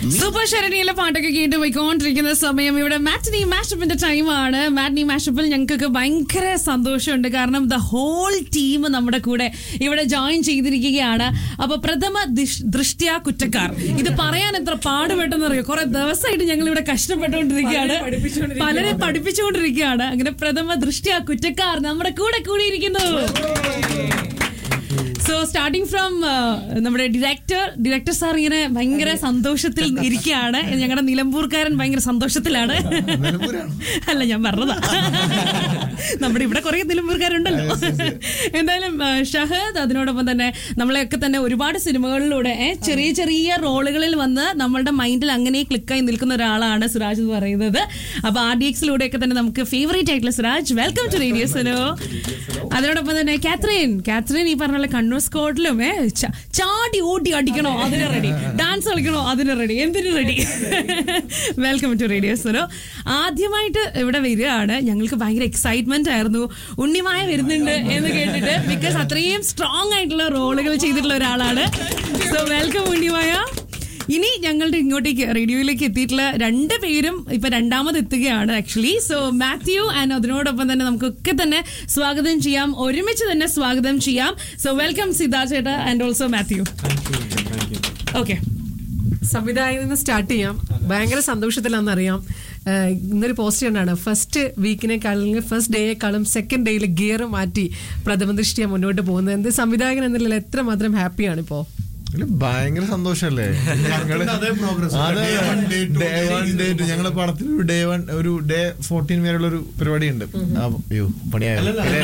Super ശരണിയിലെ പാട്ടൊക്കെ കേട്ട് പോയിക്കൊണ്ടിരിക്കുന്ന സമയം ഇവിടെ മാറ്റിനി മാഷപ്പിന്റെ ടൈമാണ് മാറ്റിനി മാഷപ്പിൽ ഞങ്ങൾക്കൊക്കെ ഭയങ്കര സന്തോഷമുണ്ട് കാരണം ദ ഹോൾ ടീം നമ്മുടെ കൂടെ ഇവിടെ ജോയിൻ ചെയ്തിരിക്കുകയാണ് അപ്പൊ പ്രഥമ ദിഷ്- ദൃഷ്ട്യാ കുറ്റക്കാർ ഇത് പറയാൻ എത്ര പാടുപെട്ടെന്ന് അറിയോ കുറെ ദിവസമായിട്ട് ഞങ്ങൾ ഇവിടെ കഷ്ടപ്പെട്ടുകൊണ്ടിരിക്കുകയാണ് പലരെ പഠിപ്പിച്ചുകൊണ്ടിരിക്കുകയാണ് അങ്ങനെ പ്രഥമ ദൃഷ്ട്യാ കുറ്റക്കാർ നമ്മുടെ കൂടെ കൂടിയിരിക്കുന്നു സോ സ്റ്റാർട്ടിങ് ഫ്രം നമ്മുടെ ഡയറക്ടർ ഡയറക്ടർ സാർ ഇങ്ങനെ ഭയങ്കര സന്തോഷത്തിൽ ഇരിക്കുകയാണ് ഞങ്ങളുടെ നിലമ്പൂർക്കാരൻ ഭയങ്കര സന്തോഷത്തിലാണ് അല്ല ഞാൻ പറഞ്ഞതാ നമ്മുടെ ഇവിടെ കുറെ നിലമ്പൂർക്കാരുണ്ടല്ലോ എന്തായാലും ആ, ഷഹദ് അതിനോടൊപ്പം തന്നെ നമ്മളെയൊക്കെ തന്നെ ഒരുപാട് സിനിമകളിലൂടെ ഏ, ചെറിയ ചെറിയ റോളുകളിൽ വന്ന് നമ്മളുടെ മൈൻഡിൽ അങ്ങനെ ക്ലിക്കായി നിൽക്കുന്ന ഒരാളാണ് സിറാജ് എന്ന് പറയുന്നത് അപ്പൊ ആർ ഡി എക്സിലൂടെയൊക്കെ തന്നെ നമുക്ക് ഫേവറേറ്റ് ആയിട്ടുള്ള Siraj welcome to radio Suno അതിനോടൊപ്പം തന്നെ കാത്രീൻ കാത്രീൻ ഈ പറഞ്ഞ പോലെ കണ്ണൂർ സ്കോട്ടിലും ഏ ച- ചാടി ഓടി അടിക്കണോ അതിന് റെഡി ഡാൻസ് കളിക്കണോ അതിന് റെഡി എന്തിനു ready welcome to radio Suno ആദ്യമായിട്ട് ഇവിടെ വരികയാണ് ഞങ്ങൾക്ക് ഭയങ്കര എക്സൈറ്റ്മെന്റ് ആയിരുന്നു ഉണ്ണിമായ വരുന്നുണ്ട് എന്ന് കേട്ടിട്ട് ബിക്കോസ് അത്രയും സ്ട്രോങ് ആയിട്ടുള്ള റോളുകൾ ചെയ്തിട്ടുള്ള ഒരാളാണ് സോ വെൽക്കം ഉണ്ണിമായ ഇനി ഞങ്ങളുടെ ഇങ്ങോട്ടേക്ക് റേഡിയോയിലേക്ക് എത്തിയിട്ടുള്ള രണ്ട് പേരും ഇപ്പൊ രണ്ടാമത് എത്തുകയാണ് ആക്ച്വലി സോ മാത്യു ആൻഡ് അതിനോടൊപ്പം തന്നെ നമുക്കൊക്കെ തന്നെ സ്വാഗതം ചെയ്യാം ഒരുമിച്ച് തന്നെ സ്വാഗതം ചെയ്യാം സോ വെൽക്കം സിദ്ധാർത്ഥ ചേട്ടാ ആൻഡ് ഓൾസോ മാത്യു ഓക്കെ സംവിധായകനിൽ നിന്ന് സ്റ്റാർട്ട് ചെയ്യാം ഭയങ്കര സന്തോഷത്തിലാണെന്നറിയാം ഏഹ് ഇന്നൊരു പോസ്റ്റ് കണ്ടാണ് ഫസ്റ്റ് വീക്കിനേക്കാളും ഫസ്റ്റ് ഡേയേക്കാളും സെക്കൻഡ് ഡേയിൽ ഗിയർ മാറ്റി പ്രഥമ ദൃഷ്ടിയ മുന്നോട്ട് പോകുന്നത് എന്ത് സംവിധായകൻ എന്നുള്ള എത്രമാത്രം ഹാപ്പിയാണ് ഇപ്പോ ഇതില് ഭയങ്കര സന്തോഷല്ലേ ഞങ്ങള് അതേ progress. അതെ, Day one, day two, day day one, three. day two. ഞങ്ങളെ പടത്തിൽ ഒരു ഡേ വൺ ഒരു ഡേ ഫോർട്ടീൻ വരെയുള്ള ഒരു പരിപാടി ഉണ്ട് അയ്യോ പണിയായോ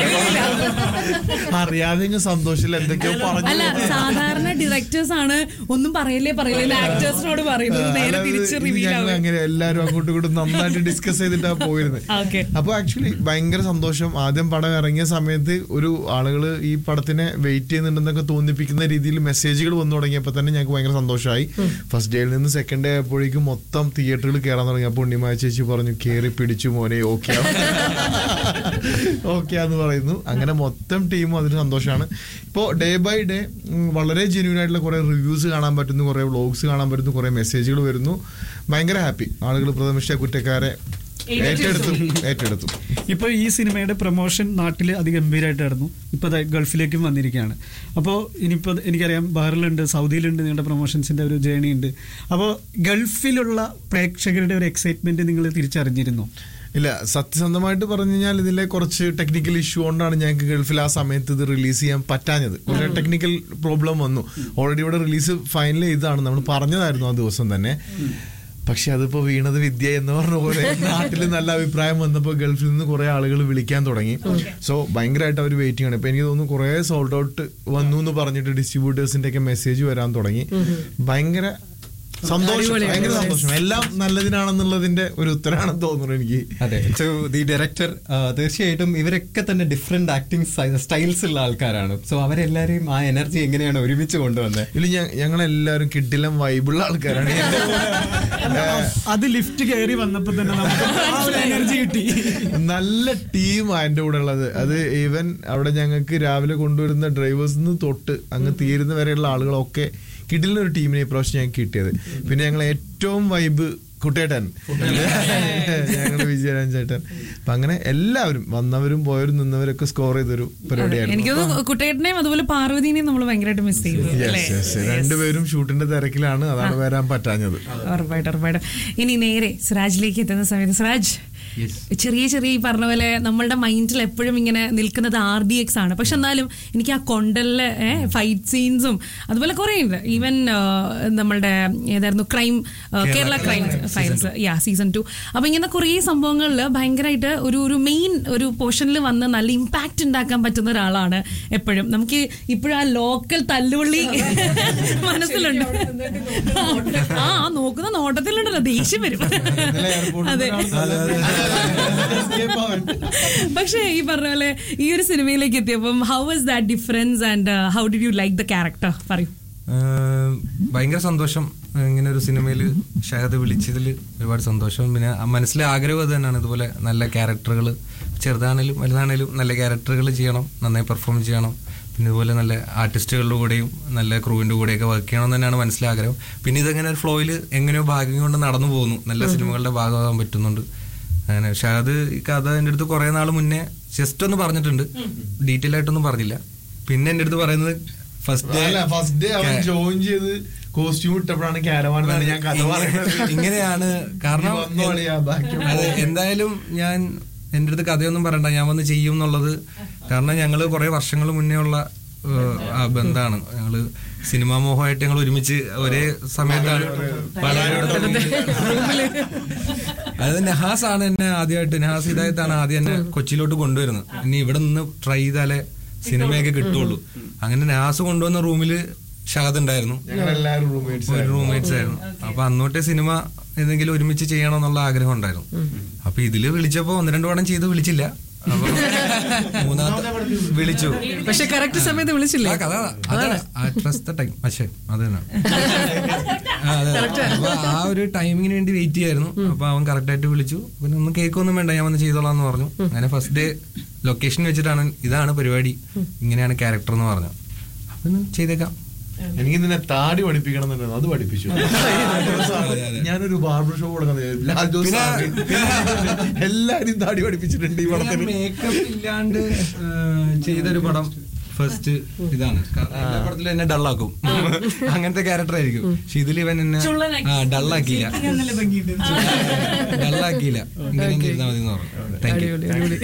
അറിയാതെ ഇങ്ങ് സന്തോഷമില്ല എന്തൊക്കെയോ അല്ല പറഞ്ഞു സാധാരണ ഡയറക്ടേഴ്സ് ആണ് ഒന്നും പറയല്ലേ പറയല്ലേ ആക്ടേഴ്സിനോട് പറയുന്നത് നേരെ അല്ലാതെ തിരിച്ച് ഇത് റിവീൽ ഞങ്ങൾ ആവും അങ്ങനെ എല്ലാരും അങ്ങോട്ടും ഇങ്ങോട്ടും നന്നായിട്ട് ഡിസ്കസ് ചെയ്തിട്ടാ പോയിരുന്നത് ഓക്കെ അപ്പൊ ആക്ച്വലി ഭയങ്കര സന്തോഷം ആദ്യം പടം ഇറങ്ങിയ സമയത്ത് ഒരു ആളുകൾ ഈ പടത്തിനെ വെയിറ്റ് ചെയ്യുന്നുണ്ടെന്നൊക്കെ തോന്നിപ്പിക്കുന്ന രീതിയിൽ മെസ്സേജുകൾ വന്നു തുടങ്ങിയപ്പോൾ തന്നെ ഞങ്ങൾക്ക് ഭയങ്കര സന്തോഷമായി ഫസ്റ്റ് ഡേയിൽ നിന്ന് സെക്കൻഡ് ഡേ ആയപ്പോഴേക്കും മൊത്തം തിയേറ്ററുകൾ കയറാൻ തുടങ്ങി അപ്പോൾ ഉണ്ണിമായ ചേച്ചി പറഞ്ഞു കേറി പിടിച്ചു മോനെ ഓക്കെ ഓക്കെ എന്ന് പറയുന്നു അങ്ങനെ മൊത്തം ടീമും അതിന് സന്തോഷമാണ് ഇപ്പോൾ ഡേ ബൈ ഡേ വളരെ ജെന്യൂൻ ആയിട്ടുള്ള കുറെ റിവ്യൂസ് കാണാൻ പറ്റുന്നു കുറെ വ്ളോഗ്സ് കാണാൻ പറ്റുന്നു കുറെ മെസ്സേജുകൾ വരുന്നു ഭയങ്കര ഹാപ്പി ആളുകൾ പ്രഥമിഷ്ട കുറ്റക്കാരെ ഏറ്റെടുത്തു ഏറ്റെടുത്തു ഇപ്പോൾ ഈ സിനിമയുടെ പ്രൊമോഷൻ നാട്ടിൽ അതിഗംഭീരമായിട്ടായിരുന്നു ഇപ്പോൾ ദാ ഗൾഫിലേക്കും വന്നിരിക്കുകയാണ് അപ്പോൾ ഇനിയിപ്പോൾ എനിക്കറിയാം ബഹറിലുണ്ട് സൗദിയിലുണ്ട് നിങ്ങളുടെ പ്രൊമോഷൻസിൻ്റെ ഒരു ജേണി ഉണ്ട് അപ്പോൾ ഗൾഫിലുള്ള പ്രേക്ഷകരുടെ ഒരു എക്സൈറ്റ്മെന്റ് നിങ്ങൾ തിരിച്ചറിഞ്ഞിരുന്നോ ഇല്ല സത്യസന്ധമായിട്ട് പറഞ്ഞു കഴിഞ്ഞാൽ ഇതിലെ കുറച്ച് ടെക്നിക്കൽ ഇഷ്യൂ കൊണ്ടാണ് ഞങ്ങൾക്ക് ഗൾഫിൽ ആ സമയത്ത് ഇത് റിലീസ് ചെയ്യാൻ പറ്റാഞ്ഞത് കുറേ ടെക്നിക്കൽ പ്രോബ്ലം വന്നു ഓൾറെഡി ഇവിടെ റിലീസ് ഫൈനൽ ചെയ്താണ് നമ്മൾ പറഞ്ഞതായിരുന്നു ആ ദിവസം തന്നെ പക്ഷെ അതിപ്പോ വീണത് വിദ്യ എന്ന് പറഞ്ഞ പോലെ നാട്ടിൽ നല്ല അഭിപ്രായം വന്നപ്പോൾ ഗൾഫിൽ നിന്ന് കുറെ ആളുകൾ വിളിക്കാൻ തുടങ്ങി സോ ഭയങ്കരമായിട്ട് അവർ വെയിറ്റിംഗ് ആണ് ഇപ്പൊ എനിക്ക് തോന്നുന്നു കുറെ സോൾഡ് ഔട്ട് വന്നു എന്ന് പറഞ്ഞിട്ട് ഡിസ്ട്രിബ്യൂട്ടേഴ്സിന്റെ ഒക്കെ മെസ്സേജ് വരാൻ തുടങ്ങി ഭയങ്കര സന്തോഷം ഭയങ്കര സന്തോഷം എല്ലാം നല്ലതിനാണെന്നുള്ളതിന്റെ ഒരു ഉത്തരമാണെന്ന് തോന്നുന്നു എനിക്ക് അതെ സോ ദി ഡയറക്ടർ തീർച്ചയായിട്ടും ഇവരൊക്കെ തന്നെ ഡിഫറെന്റ് ആക്ടിങ് സ്റ്റൈൽസ് ഉള്ള ആൾക്കാരാണ് സോ അവരെല്ലാരെയും ആ എനർജി എങ്ങനെയാണ് ഒരുമിച്ച് കൊണ്ടുവന്നത് ഇല്ല ഞങ്ങൾ എല്ലാവരും കിട്ടിലും വൈബിളുള്ള ആൾക്കാരാണ് എന്റെ കൂടെ, അത് ലിഫ്റ്റ് കയറി വന്നപ്പോൾ തന്നെ നമുക്ക് ആ ഒരു എനർജി കിട്ടി നല്ല ടീമാ എന്റെ കൂടെ ഉള്ളത് അത് ഈവൻ അവിടെ ഞങ്ങൾക്ക് രാവിലെ കൊണ്ടുവരുന്ന ഡ്രൈവേഴ്സിന് തൊട്ട് അങ്ങ് തീരുന്ന വരെയുള്ള ആളുകളൊക്കെ കിടിലിന് ഒരു ടീമിനെ ഇപ്രാവശ്യം ഞങ്ങൾക്ക് കിട്ടിയത് പിന്നെ ഞങ്ങൾ ഏറ്റവും വൈബ് കുട്ടേട്ടൻ ഞങ്ങളുടെ വിജയരാജൻ ചേട്ടൻ അപ്പൊ അങ്ങനെ എല്ലാവരും വന്നവരും പോയവരും നിന്നവരൊക്കെ സ്കോർ ചെയ്തൊരു പരിപാടിയായിരുന്നു എനിക്കൊന്ന് കുട്ടേട്ടനെയും അതുപോലെ പാർവതിനെയും നമ്മൾ ഭയങ്കരമായിട്ട് മിസ് ചെയ്തു Yes, അല്ലേ yes. രണ്ടുപേരും ഷൂട്ടിന്റെ തിരക്കിലാണ് അതാണ് വരാൻ പറ്റാഞ്ഞത് ഉറപ്പായിട്ടും ഉറപ്പായിട്ടും ഇനി നേരെ സിറാജിലേക്ക് എത്തുന്ന സമയത്ത് സിറാജ് ചെറിയ ചെറിയ ഈ പറഞ്ഞ പോലെ നമ്മളുടെ മൈൻഡിൽ എപ്പോഴും ഇങ്ങനെ നിൽക്കുന്നത് ആർ ഡി എക്സ് ആണ് പക്ഷെ എന്നാലും എനിക്ക് ആ കൊണ്ടലിലെ ഫൈറ്റ് സീൻസും അതുപോലെ കുറേ ഉണ്ട് ഈവൻ നമ്മളുടെ ഏതായിരുന്നു crime Kerala crime files yeah season two അപ്പൊ ഇങ്ങനെ കുറേ സംഭവങ്ങളിൽ ഭയങ്കരമായിട്ട് ഒരു ഒരു മെയിൻ ഒരു പോർഷനിൽ വന്ന് നല്ല ഇമ്പാക്റ്റ് ഉണ്ടാക്കാൻ പറ്റുന്ന ഒരാളാണ് എപ്പോഴും നമുക്ക് ഇപ്പോഴും ആ ലോക്കൽ തല്ലുപള്ളി മനസ്സിലുണ്ട് ആ ആ നോക്കുന്ന നോട്ടത്തിലുണ്ടല്ലോ ദേഷ്യം വരും അതെ പക്ഷേ ഈ പറഞ്ഞ പോലെ ഈ ഒരു സിനിമയിലേക്ക് എത്തിയപ്പം how was that difference and how did you like the character പറയൂ ഏഹ് ഭയങ്കര സന്തോഷം ഇങ്ങനെ ഒരു സിനിമയിൽ ഷഹദ് വിളിച്ചതിൽ ഒരുപാട് സന്തോഷം പിന്നെ ആ മനസ്സിലെ ആഗ്രഹം അത് തന്നെയാണ് ഇതുപോലെ നല്ല ക്യാരക്ടറുകൾ ചെറുതാണേലും വലുതാണേലും നല്ല ക്യാരക്ടറുകൾ ചെയ്യണം നന്നായി പെർഫോം ചെയ്യണം പിന്നെ ഇതുപോലെ നല്ല ആർട്ടിസ്റ്റുകളുടെ കൂടെയും നല്ല ക്രൂവിൻ്റെ കൂടെയൊക്കെ വർക്ക് ചെയ്യണമെന്ന് തന്നെയാണ് മനസ്സിലെ ആഗ്രഹം പിന്നെ ഇതങ്ങനെ ഒരു ഫ്ലോയിൽ എങ്ങനെയോ ഭാഗ്യം കൊണ്ട് നടന്നു പോകുന്നു നല്ല സിനിമകളുടെ ഭാഗമാകാൻ പറ്റുന്നുണ്ട് അങ്ങനെ പക്ഷെ അത് ഈ കഥ എൻ്റെ അടുത്ത് കുറേ നാൾ മുന്നേ ജസ്റ്റ് ഒന്ന് പറഞ്ഞിട്ടുണ്ട് ഡീറ്റെയിൽ ആയിട്ടൊന്നും പറഞ്ഞില്ല പിന്നെ എൻ്റെ അടുത്ത് പറയുന്നത് ഫസ്റ്റ് അല്ല ഫസ്റ്റ് ഡേ അവൻ ജോയിൻ ചെയ്ത് കോസ്റ്റ്യൂം ഇട്ടപ്പോഴാണ് ക്യാരവാൻ തന്നെ ഞാൻ കഥ പറയുന്നത് ഇങ്ങനെയാണ് കാരണം നീ വന്നോ അളിയാ, ബാക്കി അതെ എന്തായാലും ഞാൻ എൻ്റെ അടുത്ത് കഥയൊന്നും പറയണ്ട ഞാൻ വന്ന് ചെയ്യും എന്നുള്ളത് കാരണം ഞങ്ങള് കുറെ വർഷങ്ങൾ മുന്നേ ഉള്ള ഏഹ്, ആ ബന്ധാണ് ഞങ്ങള് സിനിമാ മോഹമായിട്ട് ഞങ്ങൾ ഒരുമിച്ച് ഒരേ സമയത്താണ് പാലാരിവട്ടത്ത് അതായത് നഹാസ് ആണ് എന്നെ ആദ്യമായിട്ട് നഹാസ് ഹിദായത്താണ് ആദ്യം എന്നെ കൊച്ചിയിലോട്ട് കൊണ്ടുവരുന്നത് ഇനി ഇവിടെ നിന്ന് ട്രൈ ചെയ്താലേ സിനിമയൊക്കെ കിട്ടുള്ളൂ അങ്ങനെ നഹാസ് കൊണ്ടുവന്ന റൂമില് ഷാദ് ഉണ്ടായിരുന്നു ഞങ്ങളെല്ലാരും റൂംമേറ്റ്സ് ഒരു റൂംമേറ്റ്സ് ആയിരുന്നു അപ്പൊ അന്നോട്ടെ സിനിമ എന്തെങ്കിലും ഒരുമിച്ച് ചെയ്യണം എന്നുള്ള ആഗ്രഹം ഉണ്ടായിരുന്നു അപ്പൊ ഇതില് വിളിച്ചപ്പോ ഒന്ന് രണ്ട് പടം ചെയ്ത് വിളിച്ചില്ല അപ്പൊ മൂന്നാമത്തെ വിളിച്ചു പക്ഷെ കറക്റ്റ് സമയത്ത് വിളിച്ചില്ലേ ആ കഥ അതാണ് ട്രസ്റ്റ് ടൈം പക്ഷേ അത് തന്നെ ആ, അതെ. അപ്പൊ ആ ഒരു ടൈമിങ്ങിന് വേണ്ടി വെയിറ്റ് ചെയ്യായിരുന്നു അപ്പൊ അവൻ കറക്റ്റ് ആയിട്ട് വിളിച്ചു പിന്നെ ഒന്നും കേക്കൊന്നും വേണ്ട ഞാൻ വന്ന് ചെയ്തോളാം എന്ന് പറഞ്ഞു അങ്ങനെ ഫസ്റ്റ് ഡേ ലൊക്കേഷൻ വെച്ചിട്ടാണ് ഇതാണ് പരിപാടി ഇങ്ങനെയാണ് ക്യാരക്ടർ എന്ന് പറഞ്ഞു അപ്പൊ ഇന്ന് ചെയ്തേക്കാം എനിക്ക് നിന്നെ താടി പഠിപ്പിക്കണം എന്നുണ്ടായിരുന്നു അത് പഠിപ്പിച്ചു ഞാനൊരു ബാർബർ ഷോപ്പ് കൊടുക്കുന്നത് ലാൽ ജോസ് സാറിന് എല്ലാരും താടി പഠിപ്പിച്ചിട്ടുണ്ട് ഈ പടത്തിന് മേക്കപ്പ് ഇല്ലാണ്ട് ഏഹ്, ചെയ്തൊരു പടം ഫസ്റ്റ് ഇതാണ് കാരണം എല്ലാ പടത്തിലും എന്നെ ഡള്ളാക്കും അങ്ങനത്തെ ക്യാരക്ടർ ആയിരിക്കും പക്ഷെ ഇതിൽ ഇവൻ എന്നെ ആ ഡള്ളാക്കിയില്ല ഡള്ളാക്കിയില്ല ഇങ്ങനെ ഇരുന്നാൽ മതി എന്ന് പറഞ്ഞു താങ്ക് യു അടിപൊളി അടിപൊളി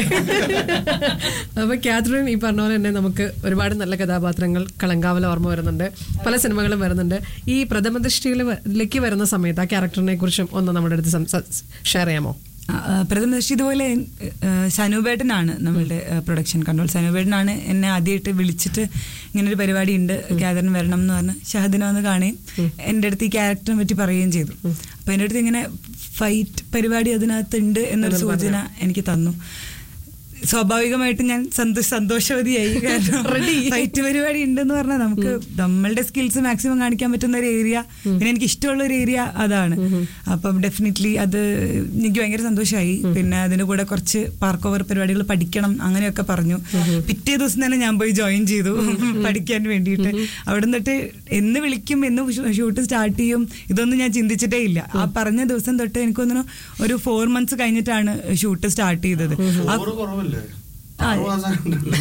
അപ്പൊ കാത്രിൻ ഈ പറഞ്ഞ പോലെ തന്നെ നമുക്ക് ഒരുപാട് നല്ല കഥാപാത്രങ്ങൾ കളങ്കാവല ഓർമ്മ വരുന്നുണ്ട് പല സിനിമകളും വരുന്നുണ്ട് ഈ പ്രഥമ ദൃഷ്ടിയിലേക്ക് വരുന്ന സമയത്ത് ആ ക്യാരക്ടറിനെ കുറിച്ചും ഒന്ന് നമ്മുടെ അടുത്ത് ഷെയർ ചെയ്യാമോ ആ, ആ, പ്രഥമ ദൃഷ്ടി ഇതുപോലെ ആ, സനുബേട്ടനാണ് നമ്മളുടെ പ്രൊഡക്ഷൻ കൺട്രോൾ സനുബേട്ടനാണ് എന്നെ ആദ്യമായിട്ട് വിളിച്ചിട്ട് ഇങ്ങനൊരു പരിപാടി ഉണ്ട് ക്യാദറിന് വരണം എന്ന് പറഞ്ഞ് ഷഹദിനെ വന്ന് കാണുകയും എൻ്റെ അടുത്ത് ഈ ക്യാരക്ടറിനെ പറ്റി പറയുകയും ചെയ്തു അപ്പോൾ എൻ്റെ അടുത്ത് ഇങ്ങനെ ഫൈറ്റ് പരിപാടി അതിനകത്തുണ്ട് എന്നൊരു സൂചന എനിക്ക് തന്നു സ്വാഭാവികമായിട്ടും ഞാൻ സന്തോഷ സന്തോഷവതിയായി കാരണം ഫൈറ്റ് പരിപാടി ഉണ്ടെന്ന് പറഞ്ഞാൽ നമുക്ക് നമ്മളുടെ സ്കിൽസ് മാക്സിമം കാണിക്കാൻ പറ്റുന്ന ഒരു ഏരിയ പിന്നെ എനിക്ക് ഇഷ്ടമുള്ള ഒരു ഏരിയ അതാണ് അപ്പം ഡെഫിനറ്റ്ലി അത് എനിക്ക് ഭയങ്കര സന്തോഷമായി പിന്നെ അതിന്റെ കൂടെ കുറച്ച് പാർക്ക് ഓവർ പരിപാടികൾ പഠിക്കണം അങ്ങനെയൊക്കെ പറഞ്ഞു പിറ്റേ ദിവസം തന്നെ ഞാൻ പോയി ജോയിൻ ചെയ്തു പഠിക്കാൻ വേണ്ടിയിട്ട് അവിടെ നിന്നിട്ട് എന്ന് വിളിക്കും എന്ന് ഷൂട്ട് സ്റ്റാർട്ട് ചെയ്യും ഇതൊന്നും ഞാൻ ചിന്തിച്ചിട്ടേ ഇല്ല ആ പറഞ്ഞ ദിവസം തൊട്ട് എനിക്കൊന്നു ഒരു ഫോർ മന്ത്സ് കഴിഞ്ഞിട്ടാണ് ഷൂട്ട് സ്റ്റാർട്ട് ചെയ്തത് ആ ഓറ് കുറവല്ലേ ആ. ആറ് മാസം കണ്ടല്ലോ.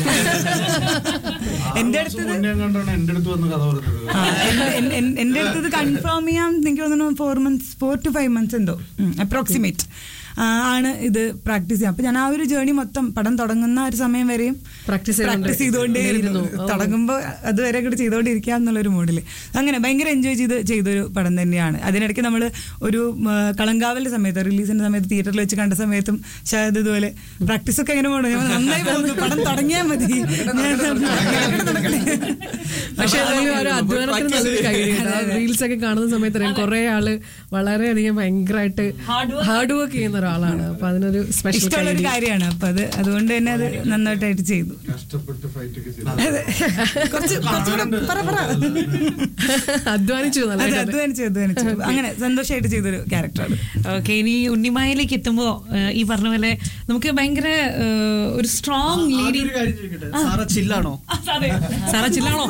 എന്റെ ആറ് അടുത്ത് മാസം മുന്നേ കണ്ടാണ് എന്റെ അടുത്ത് വന്ന് കഥ പറഞ്ഞത് ആ, എൻ- എൻ- എൻ- എന്റെ അടുത്ത് ഇത് കൺഫേം ചെയ്യാൻ എനിക്ക് തോന്നുന്നു four months four to five months എന്തോ അപ്രോക്സിമേറ്റ് ആണ് ഇത് പ്രാക്ടീസ് ചെയ്യാം അപ്പൊ ഞാൻ ആ ഒരു ജേണി മൊത്തം പടം തുടങ്ങുന്ന ഒരു സമയം വരെയും Practice ചെയ്തുകൊണ്ട് പ്രാക്ടീസ് ചെയ്തുകൊണ്ടേയിരുന്നു തുടങ്ങുമ്പോൾ അതുവരെ കൂടി ചെയ്തുകൊണ്ടിരിക്കാം എന്നുള്ളൊരു മൂഡില് അങ്ങനെ ഭയങ്കര എൻജോയ് ചെയ്ത് ചെയ്തൊരു പടം തന്നെയാണ് അതിനിടയ്ക്ക് നമ്മൾ ഒരു ഉം, കളങ്കാവലിന്റെ സമയത്ത് റിലീസിന്റെ സമയത്ത് തിയേറ്ററിൽ വെച്ച് കണ്ട സമയത്തും ഷായത് ഇതുപോലെ പ്രാക്ടീസ് ഒക്കെ എങ്ങനെ പോകണം ഞാൻ നന്നായി പോകുന്നു പടം തുടങ്ങിയാൽ മതി ഞാൻ നടക്കട്ടെ. പക്ഷെ അതിന് ഒരു അധ്വാനത്തിന് നല്ലൊരു കഴിയുണ്ട് റീൽസ് ഒക്കെ കാണുന്ന സമയത്ത് അറിയാം കുറെ ആള് വളരെയധികം ഭയങ്കരമായിട്ട് ഹാർഡ് വർക്ക് ചെയ്യുന്ന ഒരാളാണ് അപ്പൊ അതിനൊരു സ്പെഷ്യൽ ഇഷ്ടമുള്ള ഒരു കാര്യമാണ് അപ്പൊ അത് അതുകൊണ്ട് തന്നെ അത് നന്നായിട്ടായിട്ട് ചെയ്തു കഷ്ടപ്പെട്ട് ഫൈറ്റ് ഒക്കെ ചെയ്തു അതെ. കുറച്ച് കുറച്ചുകൂടെ പറ പറ അധ്വാനിച്ചു അതെ നല്ലതായിട്ട് അധ്വാനിച്ചു അധ്വാനിച്ചു അങ്ങനെ സന്തോഷമായിട്ട് ചെയ്തൊരു ക്യാരക്ടറാണ് ഓക്കെ ഇനി ഉണ്ണിമായിലേക്ക് എത്തുമ്പോ ഏഹ്, ഈ പറഞ്ഞ പോലെ നമുക്ക് ഭയങ്കര ഏഹ്, ഒരു സ്ട്രോങ് ലേഡി ഒരു കാര്യം ചോദിക്കട്ടെ സാറ ചില്ലാണോ സാറ ചില്ലാണോ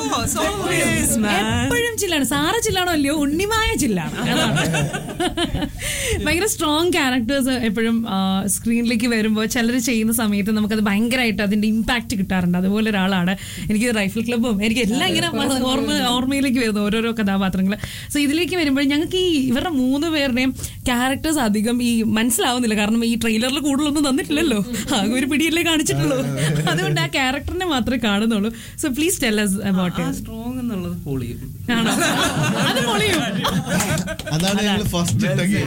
എപ്പോഴും ചില്ലാണ് സാറ ചില്ലാണോ അല്ലയോ ഉണ്ണിമായ ചില്ലാണ് അതാണ്. ഭയങ്കര സ്ട്രോങ് ക്യാരക്ടേഴ്സ് എപ്പോഴും സ്ക്രീനിലേക്ക് വരുമ്പോൾ ചിലർ ചെയ്യുന്ന സമയത്ത് നമുക്കത് ഭയങ്കരമായിട്ട് അതിന്റെ ഇമ്പാക്ട് കിട്ടാറുണ്ട് അതുപോലെ ഒരാളാണ് എനിക്ക് റൈഫിൾ ക്ലബ്ബും എനിക്ക് എല്ലാം ഇങ്ങനെ ഓർമ്മ ഓർമ്മയിലേക്ക് വരുന്നു ഓരോരോ കഥാപാത്രങ്ങൾ സോ ഇതിലേക്ക് വരുമ്പോൾ ഞങ്ങൾക്ക് ഈ ഇവരുടെ മൂന്ന് പേരുടെയും ക്യാരക്ടേഴ്സ് അധികം ഈ മനസ്സിലാവുന്നില്ല കാരണം ഈ ട്രെയിലറിൽ കൂടുതലൊന്നും തന്നിട്ടില്ലല്ലോ ആകെ ഒരു പിടിയല്ലേ കാണിച്ചിട്ടുള്ളൂ അതുകൊണ്ട് ആ ക്യാരക്ടറിനെ മാത്രമേ കാണുന്നുള്ളൂ so please tell us about it strong എന്നുള്ളത് പൊളിയും ആണോ അത് പൊളിയും അതാണ് ഞങ്ങൾ ഫസ്റ്റ് ഇട്ടൊക്കെ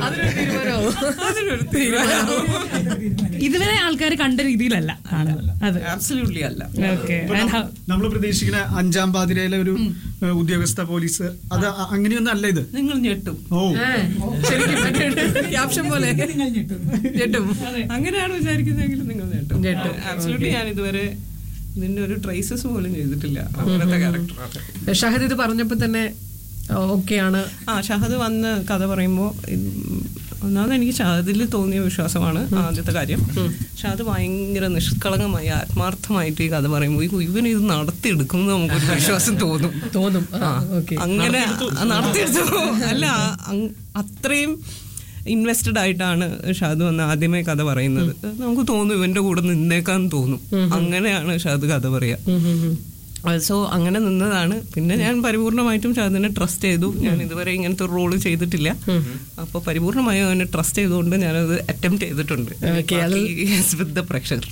ഇതുവരെ ആൾക്കാർ കണ്ട രീതിയിലല്ല കാണുന്നത് അതെ ആബ്സല്യൂട്ട്ലി അല്ല ഓക്കെ നമ്മൾ പ്രതീക്ഷിക്കുന്ന അഞ്ചാം പാതിരയിലെ ഒരു ഏഹ്, ഉദ്യോഗസ്ഥ പോലീസ് അത് അ- അങ്ങനെയൊന്നും അല്ല ഇത് നിങ്ങൾ ഞെട്ടും ഓ ശരിക്കും ക്യാപ്ഷൻ പോലെ ഞെട്ടും അങ്ങനെയാണ് വിചാരിക്കുന്നതെങ്കിൽ നിങ്ങൾ ഞെട്ടും ഞെട്ടും. ആബ്സല്യൂട്ട്ലി ഞാൻ ഇതുവരെ ഇതിന്റെ ഒരു ട്രേസസ് പോലും ചെയ്തിട്ടില്ല അങ്ങനത്തെ ക്യാരക്ടറാണ് ഷഹദ് ഇത് പറഞ്ഞപ്പോ തന്നെ ഓക്കെയാണ് ആ ഷഹദ് വന്ന് കഥ പറയുമ്പോൾ ഒന്നാമത് എനിക്ക് ഷാദിൽ തോന്നിയ വിശ്വാസമാണ് ആദ്യത്തെ കാര്യം ഷാദ് ഭയങ്കര നിഷ്കളങ്കമായി ആത്മാർത്ഥമായിട്ട് ഈ കഥ പറയുമ്പോൾ ഈ ഇവൻ ഇത് നടത്തിയെടുക്കും എന്ന് നമുക്കൊരു വിശ്വാസം തോന്നും തോന്നും ആ, ആ, ഓക്കെ അങ്ങനെ നടത്തിയെടുത്തു അല്ല അങ് അത്രയും ഇൻവെസ്റ്റഡ് ആയിട്ടാണ് ഷാദ് വന്ന് ആദ്യമേ കഥ പറയുന്നത് നമുക്ക് തോന്നും ഇവന്റെ കൂടെ നിന്നേക്കാൻ തോന്നും അങ്ങനെയാണ് ഷാദ് കഥ പറയാ സോ അങ്ങനെ നിന്നതാണ് പിന്നെ ഞാൻ പരിപൂർണമായിട്ടും ഷാദിനെ ട്രസ്റ്റ് ചെയ്തു ഞാൻ ഇതുവരെ ഇങ്ങനത്തെ ഒരു റോള് ചെയ്തിട്ടില്ല അപ്പൊ പരിപൂർണമായും അവനെ ട്രസ്റ്റ് ചെയ്തുകൊണ്ട് ഞാനത് അറ്റംപ്റ്റ് ചെയ്തിട്ടുണ്ട് വിത്ത് ദ പ്രഷർ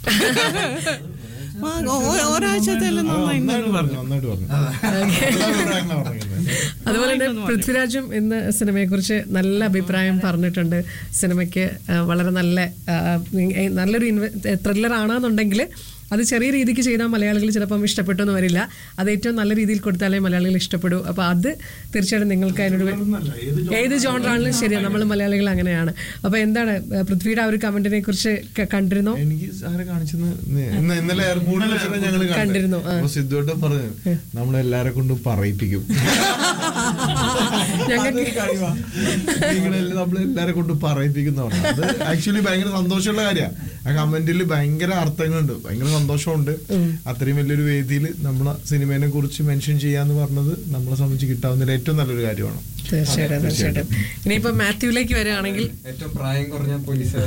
ഒരാഴ്ചത്തേലും നന്നായി പറഞ്ഞു നന്നായിട്ട് പറഞ്ഞു അതുപോലെ തന്നെ പൃഥ്വിരാജും ഇന്ന് സിനിമയെ കുറിച്ച് നല്ല അഭിപ്രായം പറഞ്ഞിട്ടുണ്ട് സിനിമയ്ക്ക് ആ, വളരെ നല്ല ആ, ഏ, നല്ലൊരു ത്രില്ലർ ആണെന്നുണ്ടെങ്കിൽ അത് ചെറിയ രീതിക്ക് ചെയ്താൽ മലയാളികൾ ചിലപ്പം ഇഷ്ടപ്പെട്ടു എന്ന് വരില്ല അത് ഏറ്റവും നല്ല രീതിയിൽ കൊടുത്താലേ മലയാളികൾ ഇഷ്ടപ്പെടൂ അപ്പൊ അത് തീർച്ചയായിട്ടും നിങ്ങൾക്ക് അതിനോട് വേ- ഏത് ജോണറാണെങ്കിലും ശരിയാണ് നമ്മൾ മലയാളികൾ അങ്ങനെയാണ് അപ്പൊ എന്താണ് ആ, പൃഥ്വിയുടെ ആ ഒരു കമന്റിനെ കുറിച്ച് ക- കണ്ടിരുന്നോ എനിക്ക് ആരെ കാണിച്ചെന്ന് ഇന്ന് ഇന്നലെ എയർപോർട്ടിൽ വെച്ചിട്ട് ഞങ്ങൾ കണ്ടിരുന്നു, ആ. അപ്പൊ സിദ്ധുവേട്ടൻ പറഞ്ഞു നമ്മളെല്ലാരെ കൊണ്ടും പറയിപ്പിക്കും ഞങ്ങൾക്ക് നിങ്ങളെല്ലാം നമ്മളെല്ലാരെ കൊണ്ട് പറയിപ്പിക്കുന്ന പറഞ്ഞു അത് ആക്ച്വലി ഭയങ്കര സന്തോഷമുള്ള കാര്യമാണ് ആ കമന്റിൽ ഭയങ്കര അർത്ഥങ്ങളുണ്ട് ഭയങ്കര സന്തോഷമുണ്ട് അത്രയും വലിയൊരു വേദിയിൽ നമ്മളെ സിനിമയെ കുറിച്ച് മെൻഷൻ ചെയ്യാന്ന് പറഞ്ഞത് നമ്മളെ സംബന്ധിച്ച് കിട്ടാവുന്ന ഏറ്റവും നല്ലൊരു കാര്യമാണ് തീർച്ചയായിട്ടും തീർച്ചയായിട്ടും ഇനിയിപ്പോ മാത്യുവിലേക്ക് വരികയാണെങ്കിൽ ഏറ്റവും പ്രായം കുറഞ്ഞ പോലീസ്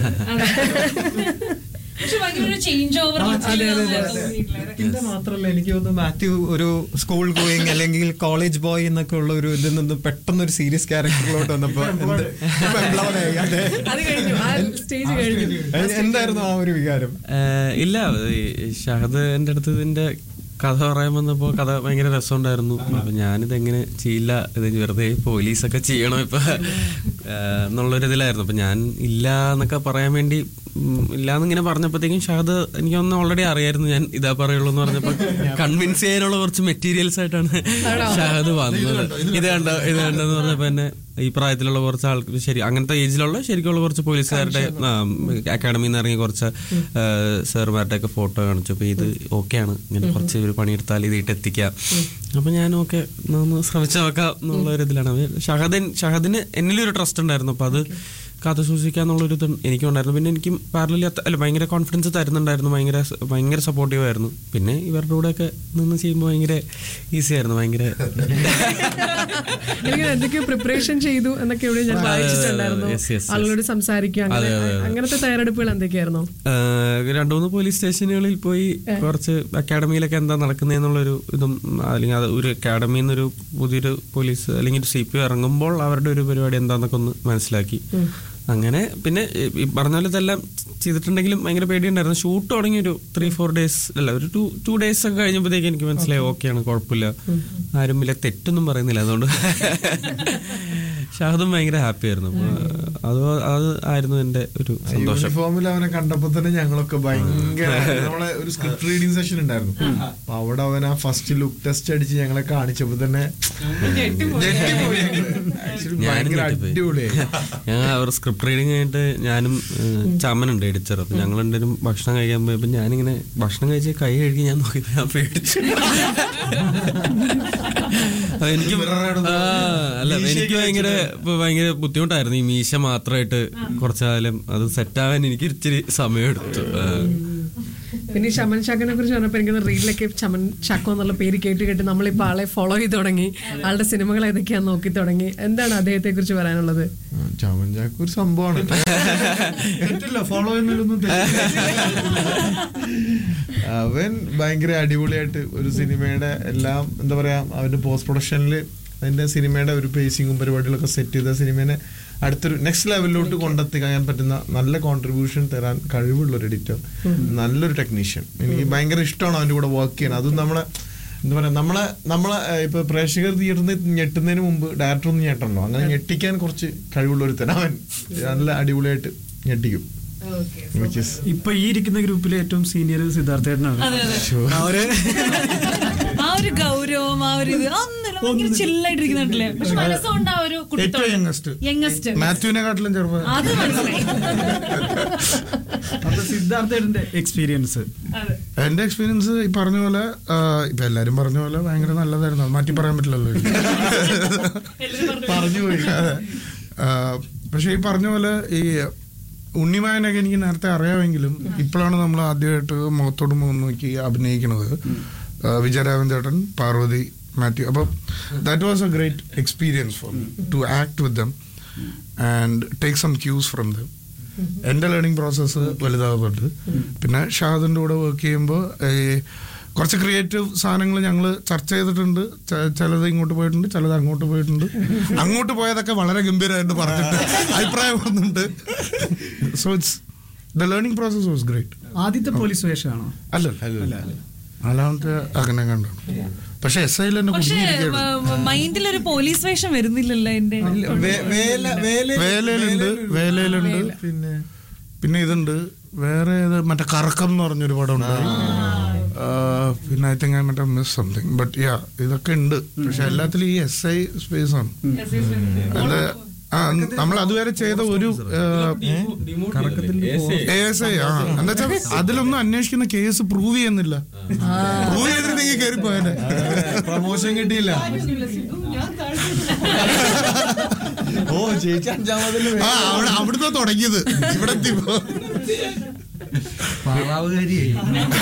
പക്ഷെ ഭയങ്കര ഒരു ചേഞ്ച് ഓവർ ഇതിന്റെ മാത്രമല്ല എനിക്ക് തോന്നുന്നു മാത്യു ഒരു സ്കൂൾ ഗോയിങ് അല്ലെങ്കിൽ കോളേജ് ബോയ് എന്നൊക്കെ ഉള്ള ഒരു ഇതിൽ നിന്ന് പെട്ടെന്ന് ഒരു സീരിയസ് ക്യാരക്ടറിലോട്ട് വന്നപ്പോ എന്ത്- ഇപ്പൊ എംപ്ലോയറായി, അതെ. അത് കഴിഞ്ഞു ആ സ്റ്റേജ് കഴിഞ്ഞു എന്തായിരുന്നു ആ ഒരു വികാരം ഏഹ് ഇല്ല ഈ ഷഹദ് എൻ്റെ അടുത്ത് ഇതിന്റെ കഥ പറയാൻ വന്നപ്പോൾ കഥ ഭയങ്കര രസമുണ്ടായിരുന്നു അപ്പൊ ഞാനിത് എങ്ങനെ ചെയ്യില്ല ഇത് വെറുതെ പോലീസൊക്കെ ചെയ്യണോ ഇപ്പൊ ഏഹ് എന്നുള്ളൊരു ഇതിലായിരുന്നു അപ്പൊ ഞാൻ ഇല്ല എന്നൊക്കെ പറയാൻ വേണ്ടി ഉം, ഇല്ല എന്നിങ്ങനെ പറഞ്ഞപ്പോഴത്തേക്കും ഷഹദ് എനിക്കൊന്ന് ഓൾറെഡി അറിയായിരുന്നു ഞാൻ ഇതാ പറയുള്ളൂ എന്ന് പറഞ്ഞപ്പോൾ കൺവിൻസ് ചെയ്യാനുള്ള കുറച്ച് മെറ്റീരിയൽസ് ആയിട്ടാണ് ഷഹദ് വന്നത് ഇത് കണ്ടോ ഇത് കണ്ടെന്ന് പറഞ്ഞപ്പോ എന്നെ ഈ പ്രായത്തിലുള്ള കുറച്ച് ആൾക്ക് ശരി അങ്ങനത്തെ ഏജിലുള്ള ശരിക്കുള്ള കുറച്ച് പോലീസുകാരുടെ അക്കാഡമിയിൽ നിന്ന് ഇറങ്ങിയ കുറച്ച് സാറുമാരുടെ ഒക്കെ ഫോട്ടോ കാണിച്ചു അപ്പൊ ഇത് ഓക്കെയാണ് ഇങ്ങനെ കുറച്ച് ഒരു പണിയെടുത്താൽ ഇത് ഇട്ട് എത്തിക്കാം അപ്പൊ ഞാൻ ഓക്കെ ഒന്ന് ശ്രമിച്ചു നോക്കാം എന്നുള്ള ഒരു ഇതിലാണ് അവൻ ഷഹദിൻ ഷഹദിന് എന്നിലൊരു ട്രസ്റ്റ് ഉണ്ടായിരുന്നു അപ്പൊ അത് കാത്തു സൂക്ഷിക്കാന്നുള്ളൊരു ഇത് എനിക്കുണ്ടായിരുന്നു പിന്നെ എനിക്ക് പാരലി അല്ല ഭയങ്കര കോൺഫിഡൻസ് തരുന്നുണ്ടായിരുന്നു ഭയങ്കര ഭയങ്കര സപ്പോർട്ടീവ് ആയിരുന്നു പിന്നെ ഇവരുടെ കൂടെ ഒക്കെ നിന്ന് ചെയ്യുമ്പോൾ ഭയങ്കര ഈസി ആയിരുന്നു ഭയങ്കര എനിക്ക് എന്തൊക്കെയോ പ്രിപ്പറേഷൻ ചെയ്തു എന്നൊക്കെ ഇവിടെ ഞാൻ അതെ, അതെ, വായിച്ചിട്ടുണ്ടായിരുന്നു yes, yes, yes. ആളുകളോട് സംസാരിക്കുക അങ്ങനെ അതെ, അതെ, അതെ. അങ്ങനത്തെ തയ്യാറെടുപ്പുകൾ എന്തൊക്കെയായിരുന്നു ആഹ് രണ്ടു മൂന്ന് പോലീസ് സ്റ്റേഷനുകളിൽ പോയി കുറച്ച് അക്കാഡമിയിലൊക്കെ എന്താ നടക്കുന്നതെന്നുള്ളൊരു ഇതും അല്ലെങ്കിൽ അത് ഒരു അക്കാഡമിയിൽ നിന്നൊരു പുതിയൊരു പോലീസ് അല്ലെങ്കിൽ സി പി ഇറങ്ങുമ്പോൾ അവരുടെ ഒരു പരിപാടി എന്താന്നൊക്കെ ഒന്ന് മനസ്സിലാക്കി അങ്ങനെ പിന്നെ ഈ- ഈ പറഞ്ഞ പോലെ ഇതെല്ലാം ചെയ്തിട്ടുണ്ടെങ്കിലും ഭയങ്കര പേടിയുണ്ടായിരുന്നു ഷൂട്ട് തുടങ്ങി ഒരു ത്രീ ഫോർ ഡേയ്സ് അല്ല ഒരു ടു ടു ഡേയ്സ് ഒക്കെ കഴിഞ്ഞപ്പോഴത്തേക്ക് എനിക്ക് മനസ്സിലായി ഓക്കെയാണ് കുഴപ്പമില്ല ആരും വലിയ തെറ്റൊന്നും പറയുന്നില്ല അതുകൊണ്ട് ഷാഹദും ഭയങ്കര ഹാപ്പി ആയിരുന്നു അപ്പൊ അത് അത് ആയിരുന്നു എന്റെ ഒരു സന്തോഷം യൂണിഫോമിൽ അവനെ കണ്ടപ്പോ തന്നെ ഞങ്ങളൊക്കെ ഭയങ്കര നമ്മളെ ഒരു സ്ക്രിപ്റ്റ് റീഡിംഗ് സെഷൻ ഉണ്ടായിരുന്നു അപ്പൊ അവിടെ അവൻ ആ ഫസ്റ്റ് ലുക്ക് ടെസ്റ്റ് അടിച്ച് ഞങ്ങളെ കാണിച്ചപ്പോ തന്നെ ഞെട്ടിപ്പോയി ഞങ്ങള്. Actually ഞാനും ഭയങ്കര ഞെട്ടിപ്പോയി. അടിപൊളിയായി ഞങ്ങൾ അവർ സ്ക്രിപ്റ്റ് റീഡിങ് കഴിഞ്ഞിട്ട് ഞാനും ഏഹ്, ചമനുണ്ട് എഡിച്ചർ അപ്പൊ ഞങ്ങൾ രണ്ടുപേരും ഭക്ഷണം കഴിക്കാൻ പോയപ്പോ ഞാനിങ്ങനെ ഭക്ഷണം കഴിച്ച് കൈ കഴുകി ഞാൻ നോക്കിയപ്പോ ഞാൻ പേടിച്ചു അത് എനിക്ക് ആ, അല്ല എനിക്ക് ഭയങ്കര ഇപ്പൊ ഭയങ്കര ബുദ്ധിമുട്ടായിരുന്നു ഈ മീശ മാത്രമായിട്ട് കുറച്ചു കാലം അത് സെറ്റാവാൻ എനിക്ക് ഇച്ചിരി സമയമെടുത്തു ആ. പിന്നെ ഈ ശമൻ ചാക്കനെ കുറിച്ച് പറഞ്ഞപ്പോൾ എനിക്ക് റീലിലൊക്കെ ചമൻ ചാക്കോ എന്നുള്ള പേര് കേട്ട് കേട്ട് നമ്മളിപ്പോൾ ആളെ ഫോളോ ചെയ്ത് തുടങ്ങി ആളുടെ സിനിമകൾ ഏതൊക്കെയാന്ന് നോക്കി തുടങ്ങി എന്താണ് അദ്ദേഹത്തെ കുറിച്ച് പറയാനുള്ളത് ചാമൻ ചാക്ക് ഒരു സംഭവമാണ് തെറ്റില്ല ഫോളോ ചെയ്യുന്നതിലൊന്നും അവൻ ഭയങ്കര അടിപൊളിയായിട്ട് ഒരു സിനിമയുടെ എല്ലാം എന്താ പറയാ അവന്റെ പോസ്റ്റ് പ്രൊഡക്ഷനിൽ അതിന്റെ സിനിമയുടെ ഒരു പേസിങ്ങും പരിപാടികളൊക്കെ സെറ്റ് ചെയ്ത സിനിമേനെ അടുത്തൊരു നെക്സ്റ്റ് ലെവലിലോട്ട് കൊണ്ടെത്തിക്കാൻ പറ്റുന്ന നല്ല കോൺട്രിബ്യൂഷൻ തരാൻ കഴിവുള്ള ഒരു എഡിറ്റർ നല്ലൊരു ടെക്നീഷ്യൻ എനിക്ക് ഭയങ്കര ഇഷ്ടമാണ് അവന്റെ കൂടെ വർക്ക് ചെയ്യാൻ അതും നമ്മളെ എന്താ പറയാ നമ്മളെ നമ്മളെ ഏഹ്, ഇപ്പൊ പ്രേക്ഷകർ തിയേറ്ററിൽ ഞെട്ടുന്നതിന് മുമ്പ് ഡയറക്ടർ ഒന്ന് ഞെട്ടണല്ലോ അങ്ങനെ ഞെട്ടിക്കാൻ കുറച്ച് കഴിവുള്ള ഒരു അവൻ നല്ല അടിപൊളിയായിട്ട് ഞെട്ടിക്കും Which is- ഇപ്പൊ ഈ ഇരിക്കുന്ന ഗ്രൂപ്പിലെ ഏറ്റവും സീനിയർ സിദ്ധാർത്ഥേട്ടനാണ് അവര് ആ ഒരു ഗൗരവം ആ ഒരു ഇത് ഒന്നുമില്ല ഭയങ്കര ചില്ലായിട്ടിരിക്കുന്നുണ്ടല്ലേ പക്ഷെ മനസ്സുകൊണ്ട് ആ ഒരു ഏറ്റവും youngest. യങ്ങസ്റ്റ് മാത്യുവിനെക്കാട്ടിലും ചെറുപ്പം അത് മനസ്സിലായി അപ്പൊ സിദ്ധാർത്ഥേട്ടന്റെ എക്സ്പീരിയൻസ് എന്റെ എക്സ്പീരിയൻസ് ഈ പറഞ്ഞ പോലെ ആ, ഇപ്പൊ എല്ലാരും പറഞ്ഞ പോലെ ഭയങ്കര നല്ലതായിരുന്നു അത് മാറ്റി പറയാൻ പറ്റില്ലല്ലോ പറഞ്ഞു പോയി പക്ഷെ ഈ പറഞ്ഞ പോലെ ഈ ഉണ്ണിമായനൊക്കെ എനിക്ക് നേരത്തെ അറിയാമെങ്കിലും ഇപ്പോഴാണ് നമ്മൾ ആദ്യമായിട്ട് മുഖത്തോട് മുഖം നോക്കി അഭിനയിക്കുന്നത് ആ, വിജയരാഘവൻ ചേട്ടൻ പാർവതി മാത്യു അപ്പം that was a great experience for me to act with them and take some cues from them എൻ്റെ ലേണിംഗ് പ്രോസസ്സ് വലുതാകുന്നുണ്ട് പിന്നെ ഷാദിൻ്റെ കൂടെ വർക്ക് ചെയ്യുമ്പോൾ കുറച്ച് ക്രിയേറ്റീവ് സാധനങ്ങൾ ഞങ്ങൾ ചർച്ച ചെയ്തിട്ടുണ്ട് ച- ചിലത് ഇങ്ങോട്ട് പോയിട്ടുണ്ട് ചിലത് അങ്ങോട്ട് പോയിട്ടുണ്ട് അങ്ങോട്ട് പോയതൊക്കെ വളരെ ഗംഭീരമായിട്ട് പറഞ്ഞിട്ട് അഭിപ്രായം വന്നിട്ടുണ്ട് so it's the learning process was great ആദ്യത്തെ പോലീസ് വേഷമാണോ അല്ല അല്ല നാലാമത്തെ അങ്ങനെ കണ്ടാണ് പക്ഷെ എസ് ഐയിൽ തന്നെ പക്ഷേ കുടുങ്ങിയിരിക്കുകയാണ് മൈൻഡിൽ ഒരു പോലീസ് വേഷം വരുന്നില്ലല്ലോ എന്റെ വേലയിലുണ്ട് വേലയിലുണ്ട് പിന്നെ പിന്നെ ഇതുണ്ട് വേറെ ഏത് മറ്റേ കറക്കം എന്ന് പറഞ്ഞൊരു പടം ഉണ്ടായി ആ, പിന്നെ ഐ തിങ്ക് ഐ മറ്റേ മിസ് സംതിങ് ബട്ട് യാ ഇതൊക്കെ ഉണ്ട് പക്ഷെ എല്ലാത്തിലും ഈ എസ് ഐ സ്പേസ് ആണ് അത് ആ നമ്മൾ അതുവരെ ചെയ്ത ഒരു എ എസ് ഐ ആ എന്താ വെച്ചാൽ അതിലൊന്നും അന്വേഷിക്കുന്ന കേസ് പ്രൂവ് ചെയ്യുന്നില്ല പ്രൂവ് ചെയ്തിരുന്നെങ്കിൽ കയറി പോയല്ലേ പ്രൊമോഷൻ കിട്ടിയില്ല ഓ ചേച്ചി അഞ്ചാമതിൽ ആ അവിടെ അവിടുന്ന് തുടങ്ങിയത് ഇവിടെ എത്തിയപ്പോ പാറാവുകാരിയായി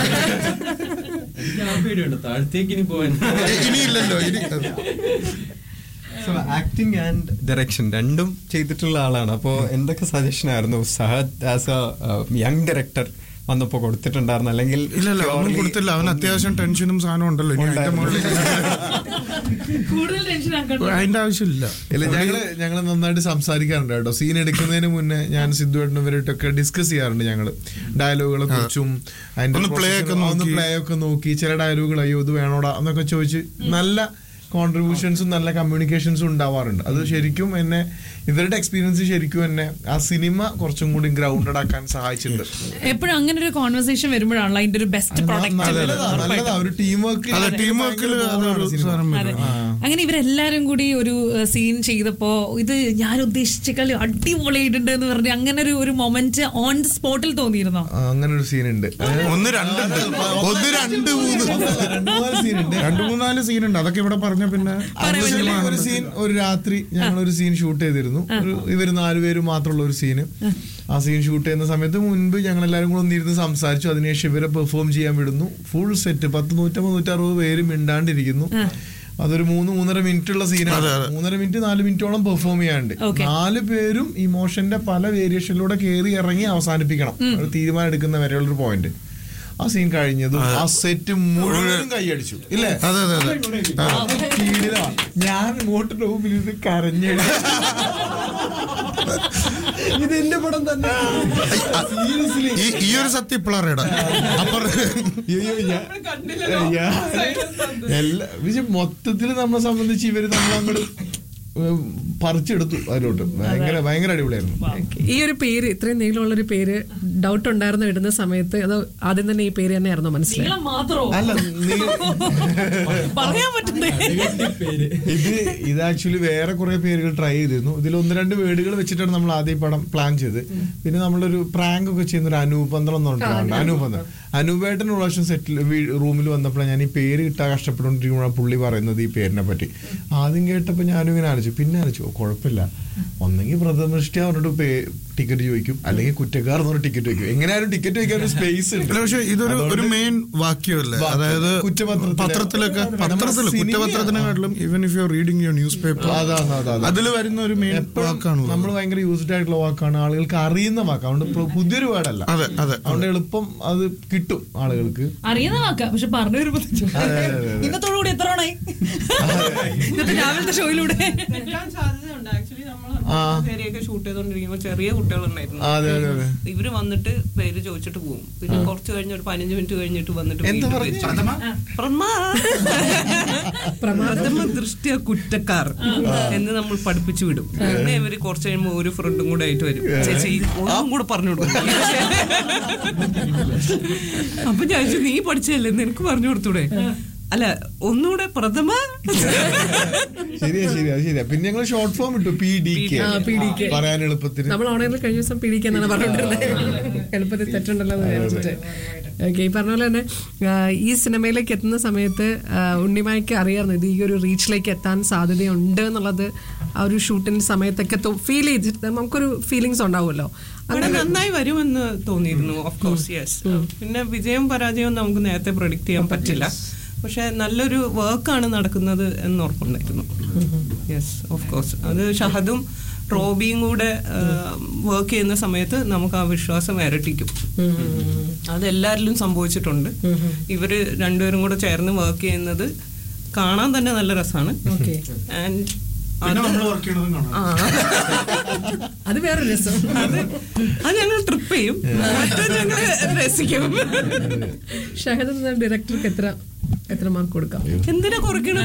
താഴത്തേക്ക് ഇനി പോവാൻ ഇനിയില്ലല്ലോ ഇനി സോ ആക്ടിങ് ആൻഡ് ഡയറക്ഷൻ രണ്ടും ചെയ്തിട്ടുള്ള ആളാണ് അപ്പോൾ എന്തൊക്കെ സജഷൻ ആയിരുന്നു Sahad as a young director വന്നപ്പോൾ കൊടുത്തിട്ടുണ്ടായിരുന്നു അല്ലെങ്കിൽ ഇല്ലല്ല ഒന്നും purely- കൊടുത്തില്ല അവൻ അത്യാവശ്യം ടെൻഷനും സാധനം ഉണ്ടല്ലോ ഇനി അതിന്റെ മുകളിൽ കൂടുതൽ ടെൻഷൻ ആക്കണ്ട അതിന്റെ ആവശ്യമില്ല ഇല്ല ഞങ്ങള് ഞങ്ങള് നന്നായിട്ട് സംസാരിക്കാറുണ്ട് കേട്ടോ സീൻ എടുക്കുന്നതിന് മുന്നേ ഞാൻ സിദ്ധുവേട്ടനും ഇവരായിട്ടൊക്കെ ഡിസ്കസ് ചെയ്യാറുണ്ട് ഞങ്ങള് ഡയലോഗുകളെ കുറിച്ചും ഒന്ന് play ഒക്കെ process- ഒന്ന് നോക്കി. പ്ലേ ഒക്കെ നോക്കി ചില ഡയലോഗുകൾ അയ്യോ ഇത് വേണോടാ എന്നൊക്കെ ചോദിച്ച് നല്ല കോൺട്രിബ്യൂഷൻസും നല്ല കമ്മ്യൂണിക്കേഷൻസും ഉണ്ടാവാറുണ്ട് അത് ശരിക്കും എന്നെ ഇവരുടെ എക്സ്പീരിയൻസ് ശരിക്കും എന്നെ ആ സിനിമ കുറച്ചും കൂടി ഗ്രൗണ്ടഡ് ആക്കാൻ സഹായിച്ചിട്ടുണ്ട് എപ്പോഴും അങ്ങനെ ഒരു കോൺവെർസേഷൻ വരുമ്പോഴാണല്ലോ അതിന്റെ ഒരു ബെസ്റ്റ് നല്ലതാ നല്ലതാ ഒരു ടീം വർക്ക് അതെ ടീം വർക്കിൽ അതൊരു സാധനം അതെ വരും അങ്ങനെ ഇവരെല്ലാരും കൂടി ഒരു സീൻ ചെയ്തപ്പോ ഇത് ഞാൻ ഉദ്ദേശിച്ചേക്കാൾ അടിപൊളിയായിട്ടുണ്ട് എന്ന് പറഞ്ഞ് അങ്ങനെ ഒരു ഒരു മൊമെന്റ് ഓൺ ദ സ്പോട്ടിൽ തോന്നിയിരുന്നോ അങ്ങനെ ഒരു സീൻ ഉണ്ട് ഒന്ന് രണ്ടുണ്ട് ഒന്ന് രണ്ട് മൂന്ന് രണ്ട് മൂന്നാല് സീൻ ഉണ്ട് രണ്ട് മൂന്നാല് സീൻ ഉണ്ട് അതൊക്കെ ഇവിടെ പറഞ്ഞ പിന്നെ Actually ഒരു സീൻ ഒരു രാത്രി ഞങ്ങൾ ഒരു സീൻ ഷൂട്ട് ചെയ്തിരുന്നു ഒരു ഇവര് നാലുപേര് മാത്രമുള്ള ഒരു സീന് ആ സീൻ ഷൂട്ട് ചെയ്യുന്ന സമയത്ത് മുൻപ് ഞങ്ങൾ എല്ലാവരും കൂടെ ഒന്നിരുന്ന് സംസാരിച്ചു അതിനുശേഷം ഇവരെ പെർഫോം ചെയ്യാൻ വിടുന്നു ഫുൾ സെറ്റ് പത്ത് നൂറ്റമ്പത് നൂറ്ററുപത് പേര് മിണ്ടാണ്ടിരിക്കുന്നു അതൊരു മൂന്ന് മൂന്നര മിനിറ്റ് ഉള്ള സീനാണ് മൂന്നര മിനിറ്റ് നാല് മിനിറ്റോളം പെർഫോം ചെയ്യാണ്ട് Okay. നാല് പേരും ഇമോഷന്റെ പല വേരിയേഷനിലൂടെ കയറി ഇറങ്ങി അവസാനിപ്പിക്കണം ഒരു തീരുമാനം എടുക്കുന്ന വരെയുള്ളൊരു പോയിന്റ് ആ സീൻ കഴിഞ്ഞതും ആ സെറ്റ് മുഴുവനും കൈയടിച്ചു ഇല്ലേ അതെ അതെ അതെ അത് കീഴിലാ. ഞാൻ ഇങ്ങോട്ട് റൂമിൽ ഇത് കരഞ്ഞു ഇത് എന്റെ പടം തന്നെ സീരിയസ്ലി ഈ ഈ ഒരു സത്യം ഇപ്പോഴറിയടാ അപ്പുറം എല്ലാ പക്ഷെ മൊത്തത്തിൽ നമ്മളെ സംബന്ധിച്ച് ഇവര് നമ്മളങ്ങോട്ട് പറിച്ചെടുത്തു അതിലോട്ട് ഭയങ്കര ഭയങ്കര അടിപൊളിയായിരുന്നു ഈ ഒരു പേര് ഇത്രയും നീളമുള്ള ഒരു പേര് ഡൗട്ട് ഉണ്ടായിരുന്നു ഇടുന്ന സമയത്ത് അതോ ആദ്യം തന്നെ ഈ പേര് തന്നെയായിരുന്നു മനസ്സിലായി നീളം മാത്രോ അല്ല നീ പറയാൻ പറ്റുന്നേ ഇത് ഇത് ആക്ച്വലി വേറെ കുറെ പേരുകൾ ട്രൈ ചെയ്തിരുന്നു ഇതിൽ ഒന്ന് രണ്ട് വേർഡുകൾ വെച്ചിട്ടാണ് നമ്മൾ ആദ്യം ഈ പടം പ്ലാൻ ചെയ്ത് പിന്നെ നമ്മളൊരു പ്രാങ്ക് ഒക്കെ ചെയ്യുന്ന ഒരു അനൂപ് പന്തളം എന്ന് പറഞ്ഞിട്ടുണ്ട് അനൂപ് പന്തളം അനൂപേട്ടൻ ഒരു പ്രാവശ്യം സെറ്റിൽ റൂമിൽ വന്നപ്പോഴാണ് ഞാൻ ഈ പേര് കിട്ടാൻ കഷ്ടപ്പെട്ടുകൊണ്ടിരിക്കുമ്പോഴാണ് പുള്ളി പറയുന്നത് ഈ പേരിനെ പറ്റി ആദ്യം കേട്ടപ്പോൾ ഞാനും ഇങ്ങനെ ആലോചിച്ചു പിന്നെ ആലോചിച്ചു "ഓ, കുഴപ്പമില്ല ഒന്നെങ്കിൽ പ്രഥമദൃഷ്ടി പറഞ്ഞിട്ട് ടിക്കറ്റ് ചോദിക്കും അല്ലെങ്കിൽ കുറ്റക്കാർ എന്ന് പറഞ്ഞ ടിക്കറ്റ് ചോദിക്കും എങ്ങനെയായാലും ടിക്കറ്റ് ചോദിക്കാൻ ഒരു സ്പേസ് ഉണ്ട് അല്ല പക്ഷെ ഇതൊരു ഒരു മെയിൻ വാക്യമല്ലേ വാക്യം. അതായത് കുറ്റപത്രത്തിലെ- പത്രത്തിലൊക്കെ നമ്മുടെ പത്രത്തിൽ സിനിമ- കുറ്റപത്രത്തിനെക്കാട്ടിലും even if you are reading your newspaper അതാണ്, അതാണ്. അതിൽ വരുന്ന ഒരു മെയിൻ വാക്കാണല്ലോ നമ്മൾ ഭയങ്കര യൂസ്ഡ് ആയിട്ടുള്ള വാക്കാണ് ആളുകൾക്ക് അറിയുന്ന വാക്കാണ് അതുകൊണ്ട് പ്ര- പുതിയൊരു വേർഡല്ല അതെ അതെ അതുകൊണ്ട് എളുപ്പം അത് കിട്ടും ആളുകൾക്ക് അറിയുന്ന വാക്ക പക്ഷെ പറഞ്ഞു വരുമ്പോ ഇന്നത്തോടുകൂടി എത്ര ആണായി ഇന്നത്തെ രാവിലത്തെ ഷോയിലൂടെ തെറ്റാൻ സാധ്യതയുണ്ട് ആക്ച്വലി നമ്മൾ ആ. പേരെയൊക്കെ ഷൂട്ട് ചെയ്തോണ്ടിരിക്കുമ്പോ ചെറിയ കുട്ടികളുണ്ടായിരുന്നു അതെ, അതെ, അതെ. ഇവര് വന്നിട്ട് പേര് ചോദിച്ചിട്ട് പോകും പിന്നെ കുറച്ച് കഴിഞ്ഞ് ഒരു പതിനഞ്ച് മിനിറ്റ് കഴിഞ്ഞിട്ട് വന്നിട്ട് എന്താ വീണ്ടും പറഞ്ഞേ? പേര് ചോദിക്കും. പ്രമാ. പ്രഥമ ദൃഷ്ടിയ കുറ്റക്കാർ എന്ന് നമ്മൾ പഠിപ്പിച്ചു വിടും പിന്നെ ഇവര് കുറച്ച് കഴിയുമ്പോ ഒരു ഫ്രണ്ടും കൂടെ ആയിട്ട് വരും ചേച്ചി ഒന്നും കൂടെ പറഞ്ഞു കൊടുക്കും അപ്പൊ ഞാൻ ചോദിച്ചു, നീ പഠിച്ചതല്ലേ നിനക്ക് പറഞ്ഞു കൊടുത്തൂടെ അല്ല ഒന്നുകൂടെ പ്രഥമ ശരിയാ ശരിയാ ശരിയാ പിന്നെ ഞങ്ങൾ ഷോർട്ട് ഫോം ഇട്ടു പി ഡി കെ ആ, PDK. പറയാൻ എളുപ്പത്തിന് നമ്മൾ ഓണറിൽ കഴിഞ്ഞ ദിവസം പിടിക്കാന്നാണ് പറഞ്ഞോണ്ടിരുന്നത് എളുപ്പത്തിൽ തെറ്റുണ്ടല്ലോ എന്ന് വിചാരിച്ചിട്ട് ഓക്കെ ഈ പറഞ്ഞ പോലെ തന്നെ ആ, ഈ സിനിമയിലേക്ക് എത്തുന്ന സമയത്ത് ആ, ഉണ്ണിമായ്ക്ക് അറിയാമായിരുന്നു ഇത് ഈ ഒരു റീച്ചിലേക്ക് എത്താൻ സാധ്യതയുണ്ട് എന്നുള്ളത് ആ ഒരു ഷൂട്ടിന്റെ സമയത്തൊക്കെ ഫീൽ ചെയ്തിട്ട് നമുക്കൊരു ഫീലിങ്സ് ഉണ്ടാവുമല്ലോ അവിടെ നന്നായി വരുമെന്ന് തോന്നിയിരുന്നു ഓഫ് കോഴ്സ് യെസ് പിന്നെ വിജയം പരാജയവും നമുക്ക് നേരത്തെ പ്രൊഡിക്ട് ചെയ്യാൻ പറ്റില്ല പക്ഷെ നല്ലൊരു വർക്കാണ് നടക്കുന്നത് എന്ന് ഉറപ്പുണ്ടായിരുന്നു യെസ് ഓഫ് കോഴ്സ് അത് ഷഹദും റോബിയും കൂടെ വർക്ക് ചെയ്യുന്ന സമയത്ത് നമുക്ക് ആ വിശ്വാസം ഇരട്ടിക്കും അത് എല്ലാവരിലും സംഭവിച്ചിട്ടുണ്ട് ഇവര് രണ്ടുപേരും കൂടെ ചേർന്ന് വർക്ക് ചെയ്യുന്നത് കാണാൻ തന്നെ നല്ല രസമാണ് ആൻഡ് പിന്നെ നമ്മൾ വർക്ക് ചെയ്യണതും കാണാം അത് വേറെ രസം അത് അത് ഞങ്ങൾ ട്രിപ്പ് ചെയ്യും മറ്റത് ഞങ്ങൾ രസിക്കും ഷഹദ് എന്ന ഡയറക്ടർക്ക് എത്ര എത്ര മാർക്ക് കൊടുക്കാം എന്തിനാ കുറയ്ക്കണം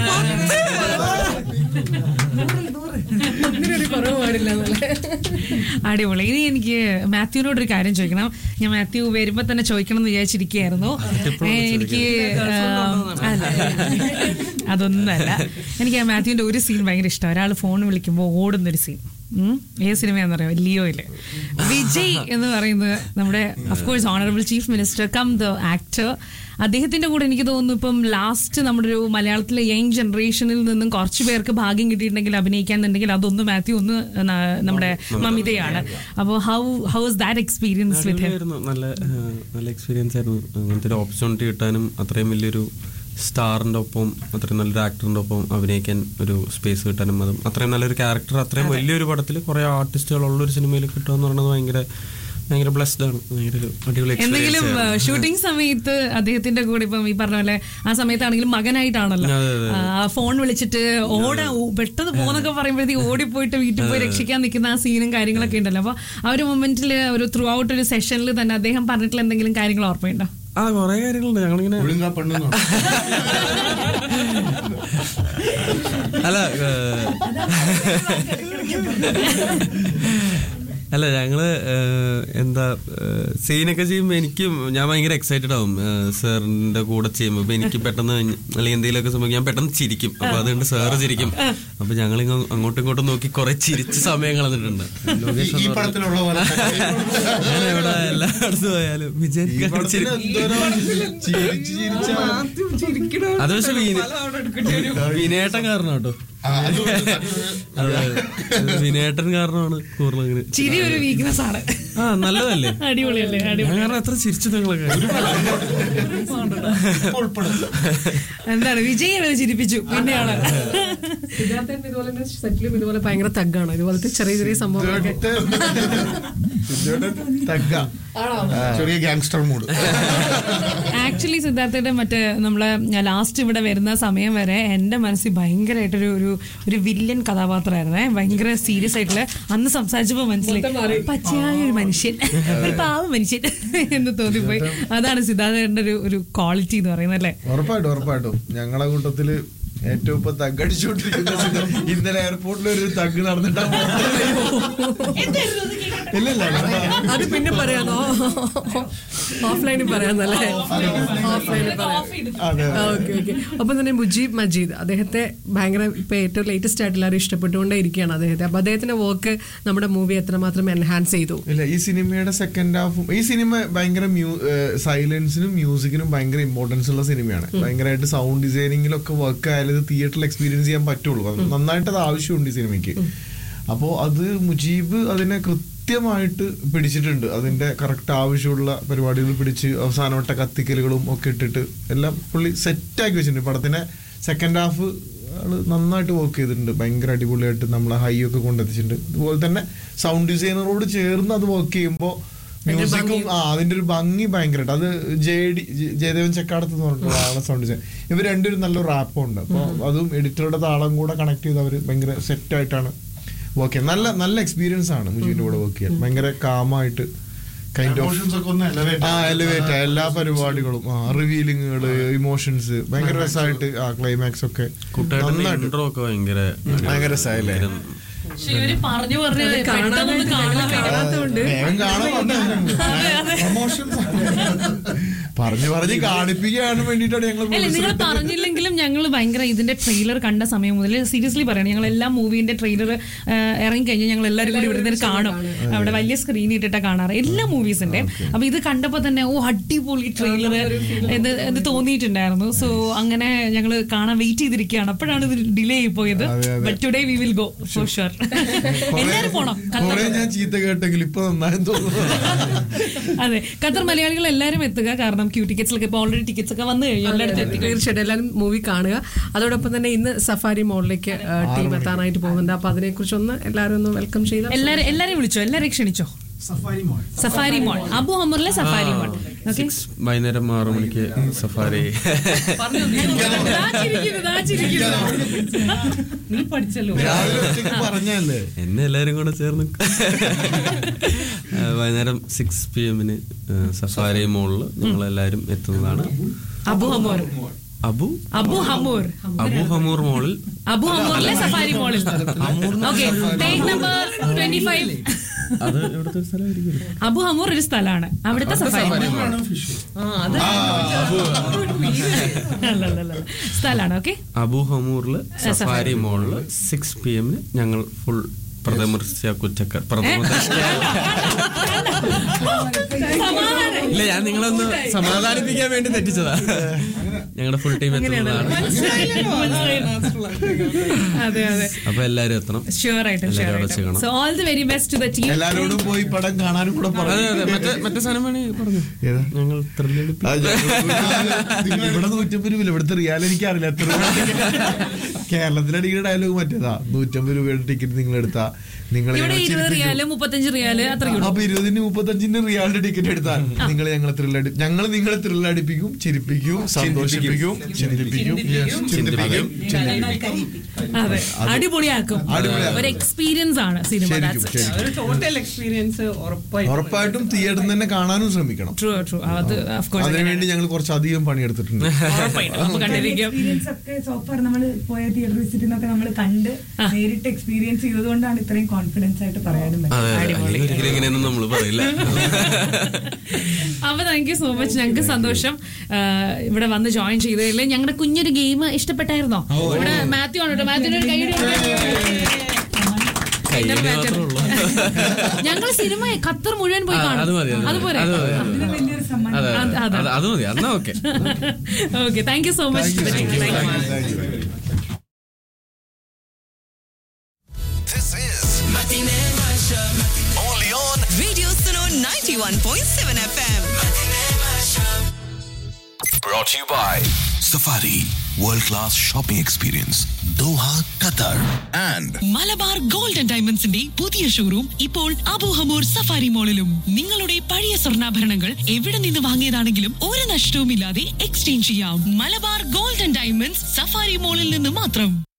അങ്ങനെ ഒരു കുറവ് പാടില്ല എന്നല്ലേ അടിപൊളി ഇനി എനിക്ക് മാത്യുവിനോട് ഒരു കാര്യം ചോദിക്കണം ഞാൻ മാത്യു വരുമ്പോ തന്നെ ചോദിക്കണം എന്ന് വിചാരിച്ചിരിക്കുകയായിരുന്നു ഏ, എനിക്ക് ആ, അല്ല, അതൊന്നല്ല എനിക്ക് ആ മാത്യുവിന്റെ ഒരു സീൻ ഭയങ്കര ഇഷ്ടം ഒരാൾ ഫോൺ വിളിക്കുമ്പോൾ ഓടുന്ന ഒരു സീൻ ഏത് സിനിമയാണെന്ന് അറിയാം ലിയോയില് വിജയ് എന്ന് പറയുന്നത് നമ്മുടെ of course honourable chief minister cum the actor അദ്ദേഹത്തിന്റെ കൂടെ എനിക്ക് തോന്നുന്നു ഇപ്പം ലാസ്റ്റ് നമ്മുടെ ഒരു മലയാളത്തിലെ യങ് ജനറേഷനിൽ നിന്നും കുറച്ച് പേർക്ക് ഭാഗ്യം കിട്ടിയിട്ടുണ്ടെങ്കിൽ അഭിനയിക്കാന്നുണ്ടെങ്കിൽ അതൊന്ന് മാത്യു ഒന്ന് ന- നമ്മുടെ മമിതയാണ് അപ്പോൾ how how is that experience with him അടിപൊളിയായിരുന്നു. നല്ല ആ, നല്ല എക്സ്പീരിയൻസ് ആയിരുന്നു അങ്ങനത്തെ ഒരു ഓപ്പർച്യൂണിറ്റി കിട്ടാനും അത്രയും വലിയൊരു സ്റ്റാറിന്റെ ഒപ്പം അത്രയും നല്ലൊരു ആക്ടറിന്റെ ഒപ്പം അഭിനയിക്കാൻ ഒരു സ്പേസ് കിട്ടാനും അതും അത്രയും നല്ലൊരു ക്യാരക്ടർ അത്രയും വലിയൊരു പടത്തിൽ കുറെ ആർട്ടിസ്റ്റുകൾ ഉള്ള ഒരു സിനിമയിൽ കിട്ടുക എന്ന് പറയുന്നത് ഭയങ്കര ഭയങ്കര ബ്ലെസ്ഡ് ആണ് ഭയങ്കര ഒരു അടിപൊളി എന്തെങ്കിലും എക്സ്പീരിയൻസ് ആയിരുന്നു. ഷൂട്ടിംഗ് സമയത്ത് അദ്ദേഹത്തിന്റെ കൂടെ ഇപ്പം ഈ പറഞ്ഞ പോലെ ആ സമയത്താണെങ്കിലും മകനായിട്ടാണല്ലോ അതെ, അതെ, അതെ. ആ, ഫോൺ വിളിച്ചിട്ട് ഓടാ ഓ, പെട്ടെന്ന് പോന്നൊക്കെ പറയുമ്പോഴത്തേക്ക് ഓടിപ്പോയിട്ട് വീട്ടിൽ പോയി രക്ഷിക്കാൻ നിൽക്കുന്ന ആ സീനും കാര്യങ്ങളൊക്കെ ഉണ്ടല്ലോ അപ്പൊ ആ ഒരു മൊമെന്റിൽ ഒരു ത്രൂ ഔട്ട് ഒരു സെഷനിൽ തന്നെ അദ്ദേഹം പറഞ്ഞിട്ടുള്ള എന്തെങ്കിലും കാര്യങ്ങൾ ഓർമ്മയുണ്ടോ ആ കുറെ കാര്യങ്ങളുണ്ട് ഞങ്ങളിങ്ങനെ ഒഴുങ്ങാ പെണ്ണെന്നോ അല്ല ഏഹ്, അല്ല ഞങ്ങള് ഏഹ്, എന്താ ഏഹ്, സീനൊക്കെ ചെയ്യുമ്പോൾ എനിക്കും ഞാൻ ഭയങ്കര എക്സൈറ്റഡ് ആവും ഏഹ്, സാറിന്റെ കൂടെ ചെയ്യുമ്പോൾ ഇപ്പൊ എനിക്ക് പെട്ടെന്ന് അല്ലെങ്കിൽ എന്തെങ്കിലുമൊക്കെ സംഭവം ഞാൻ പെട്ടെന്ന് ചിരിക്കും അപ്പൊ അതുകൊണ്ട് സാറ് ചിരിക്കും അപ്പൊ ഞങ്ങൾ അങ്ങോട്ടും ഇങ്ങോട്ടും നോക്കി കുറെ ചിരിച്ച സമയം കളഞ്ഞിട്ടുണ്ട് ലോകേഷ് ഈ എന്ന് പറഞ്ഞ- പടത്തിലുള്ള പോലെ ഞാൻ എവിടെ എല്ലായിടത്തും പോയാലും വിജയൻ ഈ പടത്തിന് എന്തോരം ചിരിച്ച് ചിരിച്ചാ അത് പക്ഷെ വിനേട്ടൻ കാരണം കേട്ടോ ആ, അത് അതെ അത് വിനേട്ടൻ കാരണമാണ് കൂടുതൽ അങ്ങനെ ചിരി ഒരു വീക്ക്നെസ് ആണ് ആ നല്ലതല്ലേ അടിപൊളിയല്ലേ ഞാൻ അടിപൊളി കാരണം എത്ര ചിരിച്ചു നിങ്ങളൊക്കെ ഇപ്പൊ ഉൾപ്പെടും എന്താണ് വിജയനെ ചിരിപ്പിച്ചു പിന്നെയാണ് സിദ്ധാർത്ഥൻ ഇതുപോലെ തന്നെ സെറ്റിലും ഇതുപോലെ ഭയങ്കര തഗ്ഗാണ് ഇതുപോലത്തെ ചെറിയ ചെറിയ സംഭവങ്ങളൊക്കെ തഗ്ഗ ചെറിയ ഗാങ്സ്റ്റർ മൂഡ് ആക്ച്വലി സിദ്ധാർത്ഥയുടെ മറ്റേ നമ്മളെ ലാസ്റ്റ് ഇവിടെ വരുന്ന സമയം വരെ എന്റെ മനസ്സിൽ ഭയങ്കരമായിട്ടൊരു ഒരു ഒരു വില്ലൻ കഥാപാത്രമായിരുന്നേ ഭയങ്കര സീരിയസ് ആയിട്ടുള്ള അന്ന് സംസാരിച്ചപ്പോൾ മനസ്സിലായി പച്ചയായ ഒരു മനുഷ്യൻ ഒരു പാവ മനുഷ്യൻ എന്ന് തോന്നിപ്പോയി അതാണ് സിദ്ധാർത്ഥന്റെ ഒരു ഒരു ക്വാളിറ്റി എന്ന് പറയുന്നത് അല്ലേ ഉറപ്പായിട്ടും ഉറപ്പായിട്ടും ഞങ്ങളെ കൂട്ടത്തില് ഏറ്റവും ഇപ്പൊ തగ్గടിച്ചുകൊണ്ടിരിക്കുന്ന സിനിമ. ഇന്നലെ എയർപോർട്ടിൽ ഒരു തഗ് നടന്നിട്ടാ ഇല്ല ഇല്ല അത് പിന്നെ പറയാന്നോ ഓഫ്ലൈനിൽ പറയാന്നല്ലേ ഓഫ്ലൈനിൽ പറയാം അതെ ഓക്കെ ഓക്കെ അപ്പൊ തന്നെ മുജീബ് മജീദ് അദ്ദേഹത്തെ ഭയങ്കര ഇപ്പൊ ഏറ്റവും ലേറ്റസ്റ്റ് ആയിട്ട് എല്ലാവരും ഇഷ്ടപ്പെട്ടുകൊണ്ടേ ഇരിക്കുകയാണ് അദ്ദേഹത്തെ അപ്പൊ അദ്ദേഹത്തിന്റെ വർക്ക് നമ്മുടെ മൂവി എത്രമാത്രം എൻഹാൻസ് ചെയ്തു ഇല്ല ഈ സിനിമയുടെ സെക്കൻഡ് ഹാഫും ഈ സിനിമ ഭയങ്കര സൈലൻസിനും മ്യൂസിക്കിനും ഭയങ്കര ഇമ്പോർട്ടൻസ് ഉള്ള സിനിമയാണ് ഭയങ്കരമായിട്ട് സൗണ്ട് ഡിസൈനിങ്ങിലൊക്കെ വർക്ക് ആയാലും ഇത് തിയേറ്ററിൽ എക്സ്പീരിയൻസ് ചെയ്യാൻ പറ്റുള്ളൂ നന്നായിട്ട് അത് ആവശ്യമുണ്ട് ഈ സിനിമയ്ക്ക് അപ്പോൾ അത് മുജീബ് അതിനെ കൃത്യമായിട്ട് പിടിച്ചിട്ടുണ്ട് അതിന്റെ കറക്റ്റ് ആവശ്യമുള്ള പരിപാടികൾ പിടിച്ച് അവസാനവട്ട കത്തിക്കലുകളും ഒക്കെ ഇട്ടിട്ട് എല്ലാം പുള്ളി സെറ്റാക്കി വെച്ചിട്ടുണ്ട് പടത്തിനെ സെക്കൻഡ് ഹാഫ് ആള് നന്നായിട്ട് വർക്ക് ചെയ്തിട്ടുണ്ട് ഭയങ്കര അടിപൊളിയായിട്ട് നമ്മളെ ഹൈ ഒക്കെ കൊണ്ടെത്തിച്ചിട്ടുണ്ട് അതുപോലെ തന്നെ സൗണ്ട് ഡിസൈനറോട് ചേർന്ന് അത് വർക്ക് ചെയ്യുമ്പോൾ മ്യൂസിക്കും ആ അതിന്റെ ഒരു ഭംഗി ഭയങ്കരമായിട്ട് അത് ജെ ഡി ജയദേവൻ ചക്കാടത്ത് എന്ന് പറഞ്ഞിട്ടുള്ള ആളെ സൗണ്ട് ഡിസൈൻ ഇവർ രണ്ടൊരു നല്ലൊരു റാപ്പും ഉണ്ട് അപ്പോൾ അതും എഡിറ്ററുടെ താളം കൂടെ കണക്ട് ചെയ്ത് അവർ ഭയങ്കര സെറ്റ് ആയിട്ടാണ് വർക്ക് ചെയ്യുന്നത് നല്ല നല്ല എക്സ്പീരിയൻസ് ആണ് മുജീബിന്റെ കൂടെ വർക്ക് ചെയ്യാൻ ഭയങ്കര കാമായിട്ട് കൈൻഡ് ഓഫ് Emotions ഒക്കെ ഒന്ന് elevate ആ എലിവേറ്റ് എല്ലാ പരിപാടികളും ആ റിവീലിങ്ങുകള് ഇമോഷൻസ് ഭയങ്കര രസമായിട്ട് ആ ക്ലൈമാക്സ് ഒക്കെ കുട്ടികളുടെ നന്നായിട്ട് ഇൻട്രോ ഒക്കെ ഭയങ്കര ഭയങ്കര style ആയി. പക്ഷെ ഇവര് പറഞ്ഞു പറഞ്ഞു പെട്ടെന്നൊന്ന് കാണാൻ വേണ്ടി കാണാത്തതുകൊണ്ട് വേഗം കാണാൻ പ്രൊമോഷൻസ് പറഞ്ഞു പറഞ്ഞ് കാണിപ്പിക്കാൻ വേണ്ടിയിട്ടാണ് ഞങ്ങൾ അല്ല നിങ്ങൾ പറഞ്ഞില്ലെങ്കിലും ഞങ്ങൾ ഭയങ്കര ഇതിന്റെ ട്രെയിലർ കണ്ട സമയം മുതൽ സീരിയസ്ലി പറയണം ഞങ്ങൾ എല്ലാ മൂവിന്റെ ട്രെയിലർ ഇറങ്ങി കഴിഞ്ഞാൽ ഞങ്ങൾ എല്ലാവരും കൂടി ഇവിടെ നിന്ന് കാണും അവിടെ വലിയ സ്ക്രീൻ ഇട്ടിട്ടാ കാണാറ് എല്ലാ മൂവീസിന്റെ അപ്പൊ ഇത് കണ്ടപ്പോ തന്നെ ഓ അടിപൊളി ട്രെയിലർ ഇത് ഇത് തോന്നിയിട്ടുണ്ടായിരുന്നു സോ അങ്ങനെ ഞങ്ങൾ കാണാൻ വെയിറ്റ് ചെയ്തിരിക്കുകയാണ് അപ്പോഴാണ് ഇത് ഡിലേ ആയി പോയത് but today we will go for sure എല്ലാവരും പോണം കുറെ ഞാൻ ചീത്ത കേട്ടെങ്കിൽ ഇപ്പൊ നന്നായെന്ന് തോന്നുന്നു അതെ ഖത്തർ മലയാളികൾ എല്ലാവരും എത്തുക കാരണം ക്യൂ ടിക്കറ്റ്സിലൊക്കെ ഇപ്പൊ ഓൾറെഡി ടിക്കറ്റ്സ് ഒക്കെ വന്നു കഴിഞ്ഞു എല്ലായിടത്തും എത്തി തീർച്ചയായിട്ടും എല്ലാവരും മൂവി കാണുക അതോടൊപ്പം തന്നെ ഇന്ന് സഫാരി മോളിലേക്ക് ടീം എത്താനായിട്ട് പോകുന്നുണ്ട് അപ്പൊ അതിനെക്കുറിച്ച് ഒന്ന് എല്ലാവരും ഒന്ന് വെൽക്കം ചെയ്ത എല്ലാരും എല്ലാരെയും വിളിച്ചോ എല്ലാരെയും ക്ഷണിച്ചോ സഫാരി മോൾ അബു ഹമറിലെ സഫാരി മോൾ ഓക്കെ വൈകുന്നേരം ആറു മണിക്ക് സഫാരി നീ പഠിച്ചല്ലോ രാവിലെ ഒറ്റയ്ക്ക് പറഞ്ഞല്ലേ എന്നെ എല്ലാരും കൂടെ ചേർന്ന് ആ, വൈകുന്നേരം സിക്സ് പി എമ്മിന് സഫാരി മോളിൽ ഞങ്ങൾ എല്ലാവരും എത്തുന്നതാണ് അബു ഹമൂർ അബു അബു ഹമൂർ അബു ഹമൂർ മോളിൽ അബു ഹമൂറിലെ സഫാരി മോളിൽ okay take number twenty five അത് എവിടുത്തെ ഒരു സ്ഥലമായിരിക്കും അബു ഹമൂർ ഒരു സ്ഥലമാണ് അവിടുത്തെ സഫാരി മോൾ ആ, അത് അല്ലല്ലല്ല. സ്ഥലാണ് ഓക്കെ അബു ഹമൂറിൽ സഫാരി മോളിൽ സിക്സ് പി എമ്മിന് ഞങ്ങൾ ഫുൾ പ്രഥമദൃശ്യ കുറ്റക്കാർ പ്രഥമദൃശ്യ ഇല്ല ഞാൻ നിങ്ങളൊന്ന് സമാധാനിപ്പിക്കാൻ വേണ്ടി തെറ്റിച്ചതാ ഞങ്ങളുടെ ഫുൾ ടീം എത്തുന്നതാണ് അതെ അതെ അപ്പൊ എല്ലാരും എത്തണം ഷുവർ ആയിട്ടും ഷുവർ എല്ലാവരും അവിടെ ആയിട്ടും ചെയ്യണം so all the very best to the team എല്ലാരോടും പോയി പടം കാണാനും കൂടെ അതെ പറഞ്ഞു അതെ മറ്റേ മറ്റേ സാധനം വേണേ പറഞ്ഞു ഏതാ? ഞങ്ങൾ ത്രില്ലെടുപ്പ് ആ, ഞാൻ- ഇവിടെ നൂറ്റമ്പത് രൂപ ഇവിടുത്തെ റിയാൽ എനിക്കറിയില്ല എത്ര രൂപ കേരളത്തിലെ ഡിഗ്രി ഡയലോഗ് മറ്റേതാ നൂറ്റമ്പത് രൂപയുടെ ടിക്കറ്റ് നിങ്ങൾ എടുത്താ നിങ്ങളെ ഇവിടെ ഞങ്ങൾ ഇരുപത് ചിരിപ്പിക്കും. റിയാല് മുപ്പത്തഞ്ച് റിയാല് അത്രയും അപ്പൊ ഇരുപതിന് മുപ്പത്തഞ്ചിന് റിയാലിന്റെ ടിക്കറ്റ് എടുത്താൽ നിങ്ങൾ ഞങ്ങളെ ത്രില്ലടി ഞങ്ങൾ നിങ്ങളെ ത്രില്ലടിപ്പിക്കും ചിരിപ്പിക്കും സന്തോഷിപ്പിക്കും ചിന്തിപ്പിക്കും ചിന്തിപ്പിക്കും അതെ അടിപൊളിയാക്കും അടിപൊളിയാക്കും. ഒരു എക്സ്പീരിയൻസ് ആണ് സിനിമ ശരിക്കും ശരിക്കും ഒരു ടോട്ടൽ എക്സ്പീരിയൻസ് ഉറപ്പായി ഉറപ്പായിട്ടും തിയേറ്ററിൽ തന്നെ കാണാനും ശ്രമിക്കണം ട്രൂ ട്രൂ അത് of course അതിനുവേണ്ടി ഞങ്ങൾ കുറച്ച് അധികം പണിയെടുത്തിട്ടുണ്ട് ഉറപ്പായിട്ടും നമുക്ക് കണ്ടിരിക്കും എക്സ്പീരിയൻസ് ഒക്കെ സോഫാർ നമ്മൾ പോയ തിയേറ്റർ വിസിറ്റിൽ നിന്നൊക്കെ നമ്മൾ കണ്ട് നേരിട്ട് എക്സ്പീരിയൻസ് ചെയ്തതുകൊണ്ടാണ് ഇത്രയും കോൺഫിഡൻസ് ആയിട്ട് പറയാനും പറ്റുന്നത് അതെ അതെ അല്ലെങ്കിൽ ഒരിക്കലും ഇങ്ങനെയൊന്നും നമ്മൾ പറയില്ല അപ്പൊ താങ്ക് യു സോ മച്ച് ഞങ്ങൾക്ക് സന്തോഷം ആ, ഇവിടെ വന്ന് ജോയിൻ ചെയ്തതിൽ ഞങ്ങളുടെ കുഞ്ഞൊരു ഗെയിം ഇഷ്ടപ്പെട്ടായിരുന്നോ ഇവിടെ മാത്യു ആണ് കേട്ടോ മാത്യുവിന് ഒരു കൈയ്യടി കയ്യടി മാത്രമേ ഉള്ളൂ ഞങ്ങൾ സിനിമ ഖത്തർ മുഴുവൻ പോയി ആ, കാണും അത് മതി, അത് മതി. അതുപോലെ അത് മതി, അത് അതിന് വലിയൊരു സമ്മാനം അതെ അത് അതെ. അതെ. അത് അത് മതി എന്നാ okay okay thank you so much This is only on Radio Suno 91.7 FM. brought to you by Safari World Class Shopping Experience Doha, Qatar and Malabar gold and ഡയമണ്ട്സിന്റെ പുതിയ ഷോറൂം ഇപ്പോൾ അബൂഹമൂർ സഫാരി മോളിലും നിങ്ങളുടെ പഴയ സ്വർണ്ണാഭരണങ്ങൾ എവിടെ നിന്ന് വാങ്ങിയതാണെങ്കിലും ഒരു നഷ്ടവുമില്ലാതെ എക്സ്ചേഞ്ച് ചെയ്യാം Malabar gold and diamonds Safari മോളിൽ നിന്ന് മാത്രം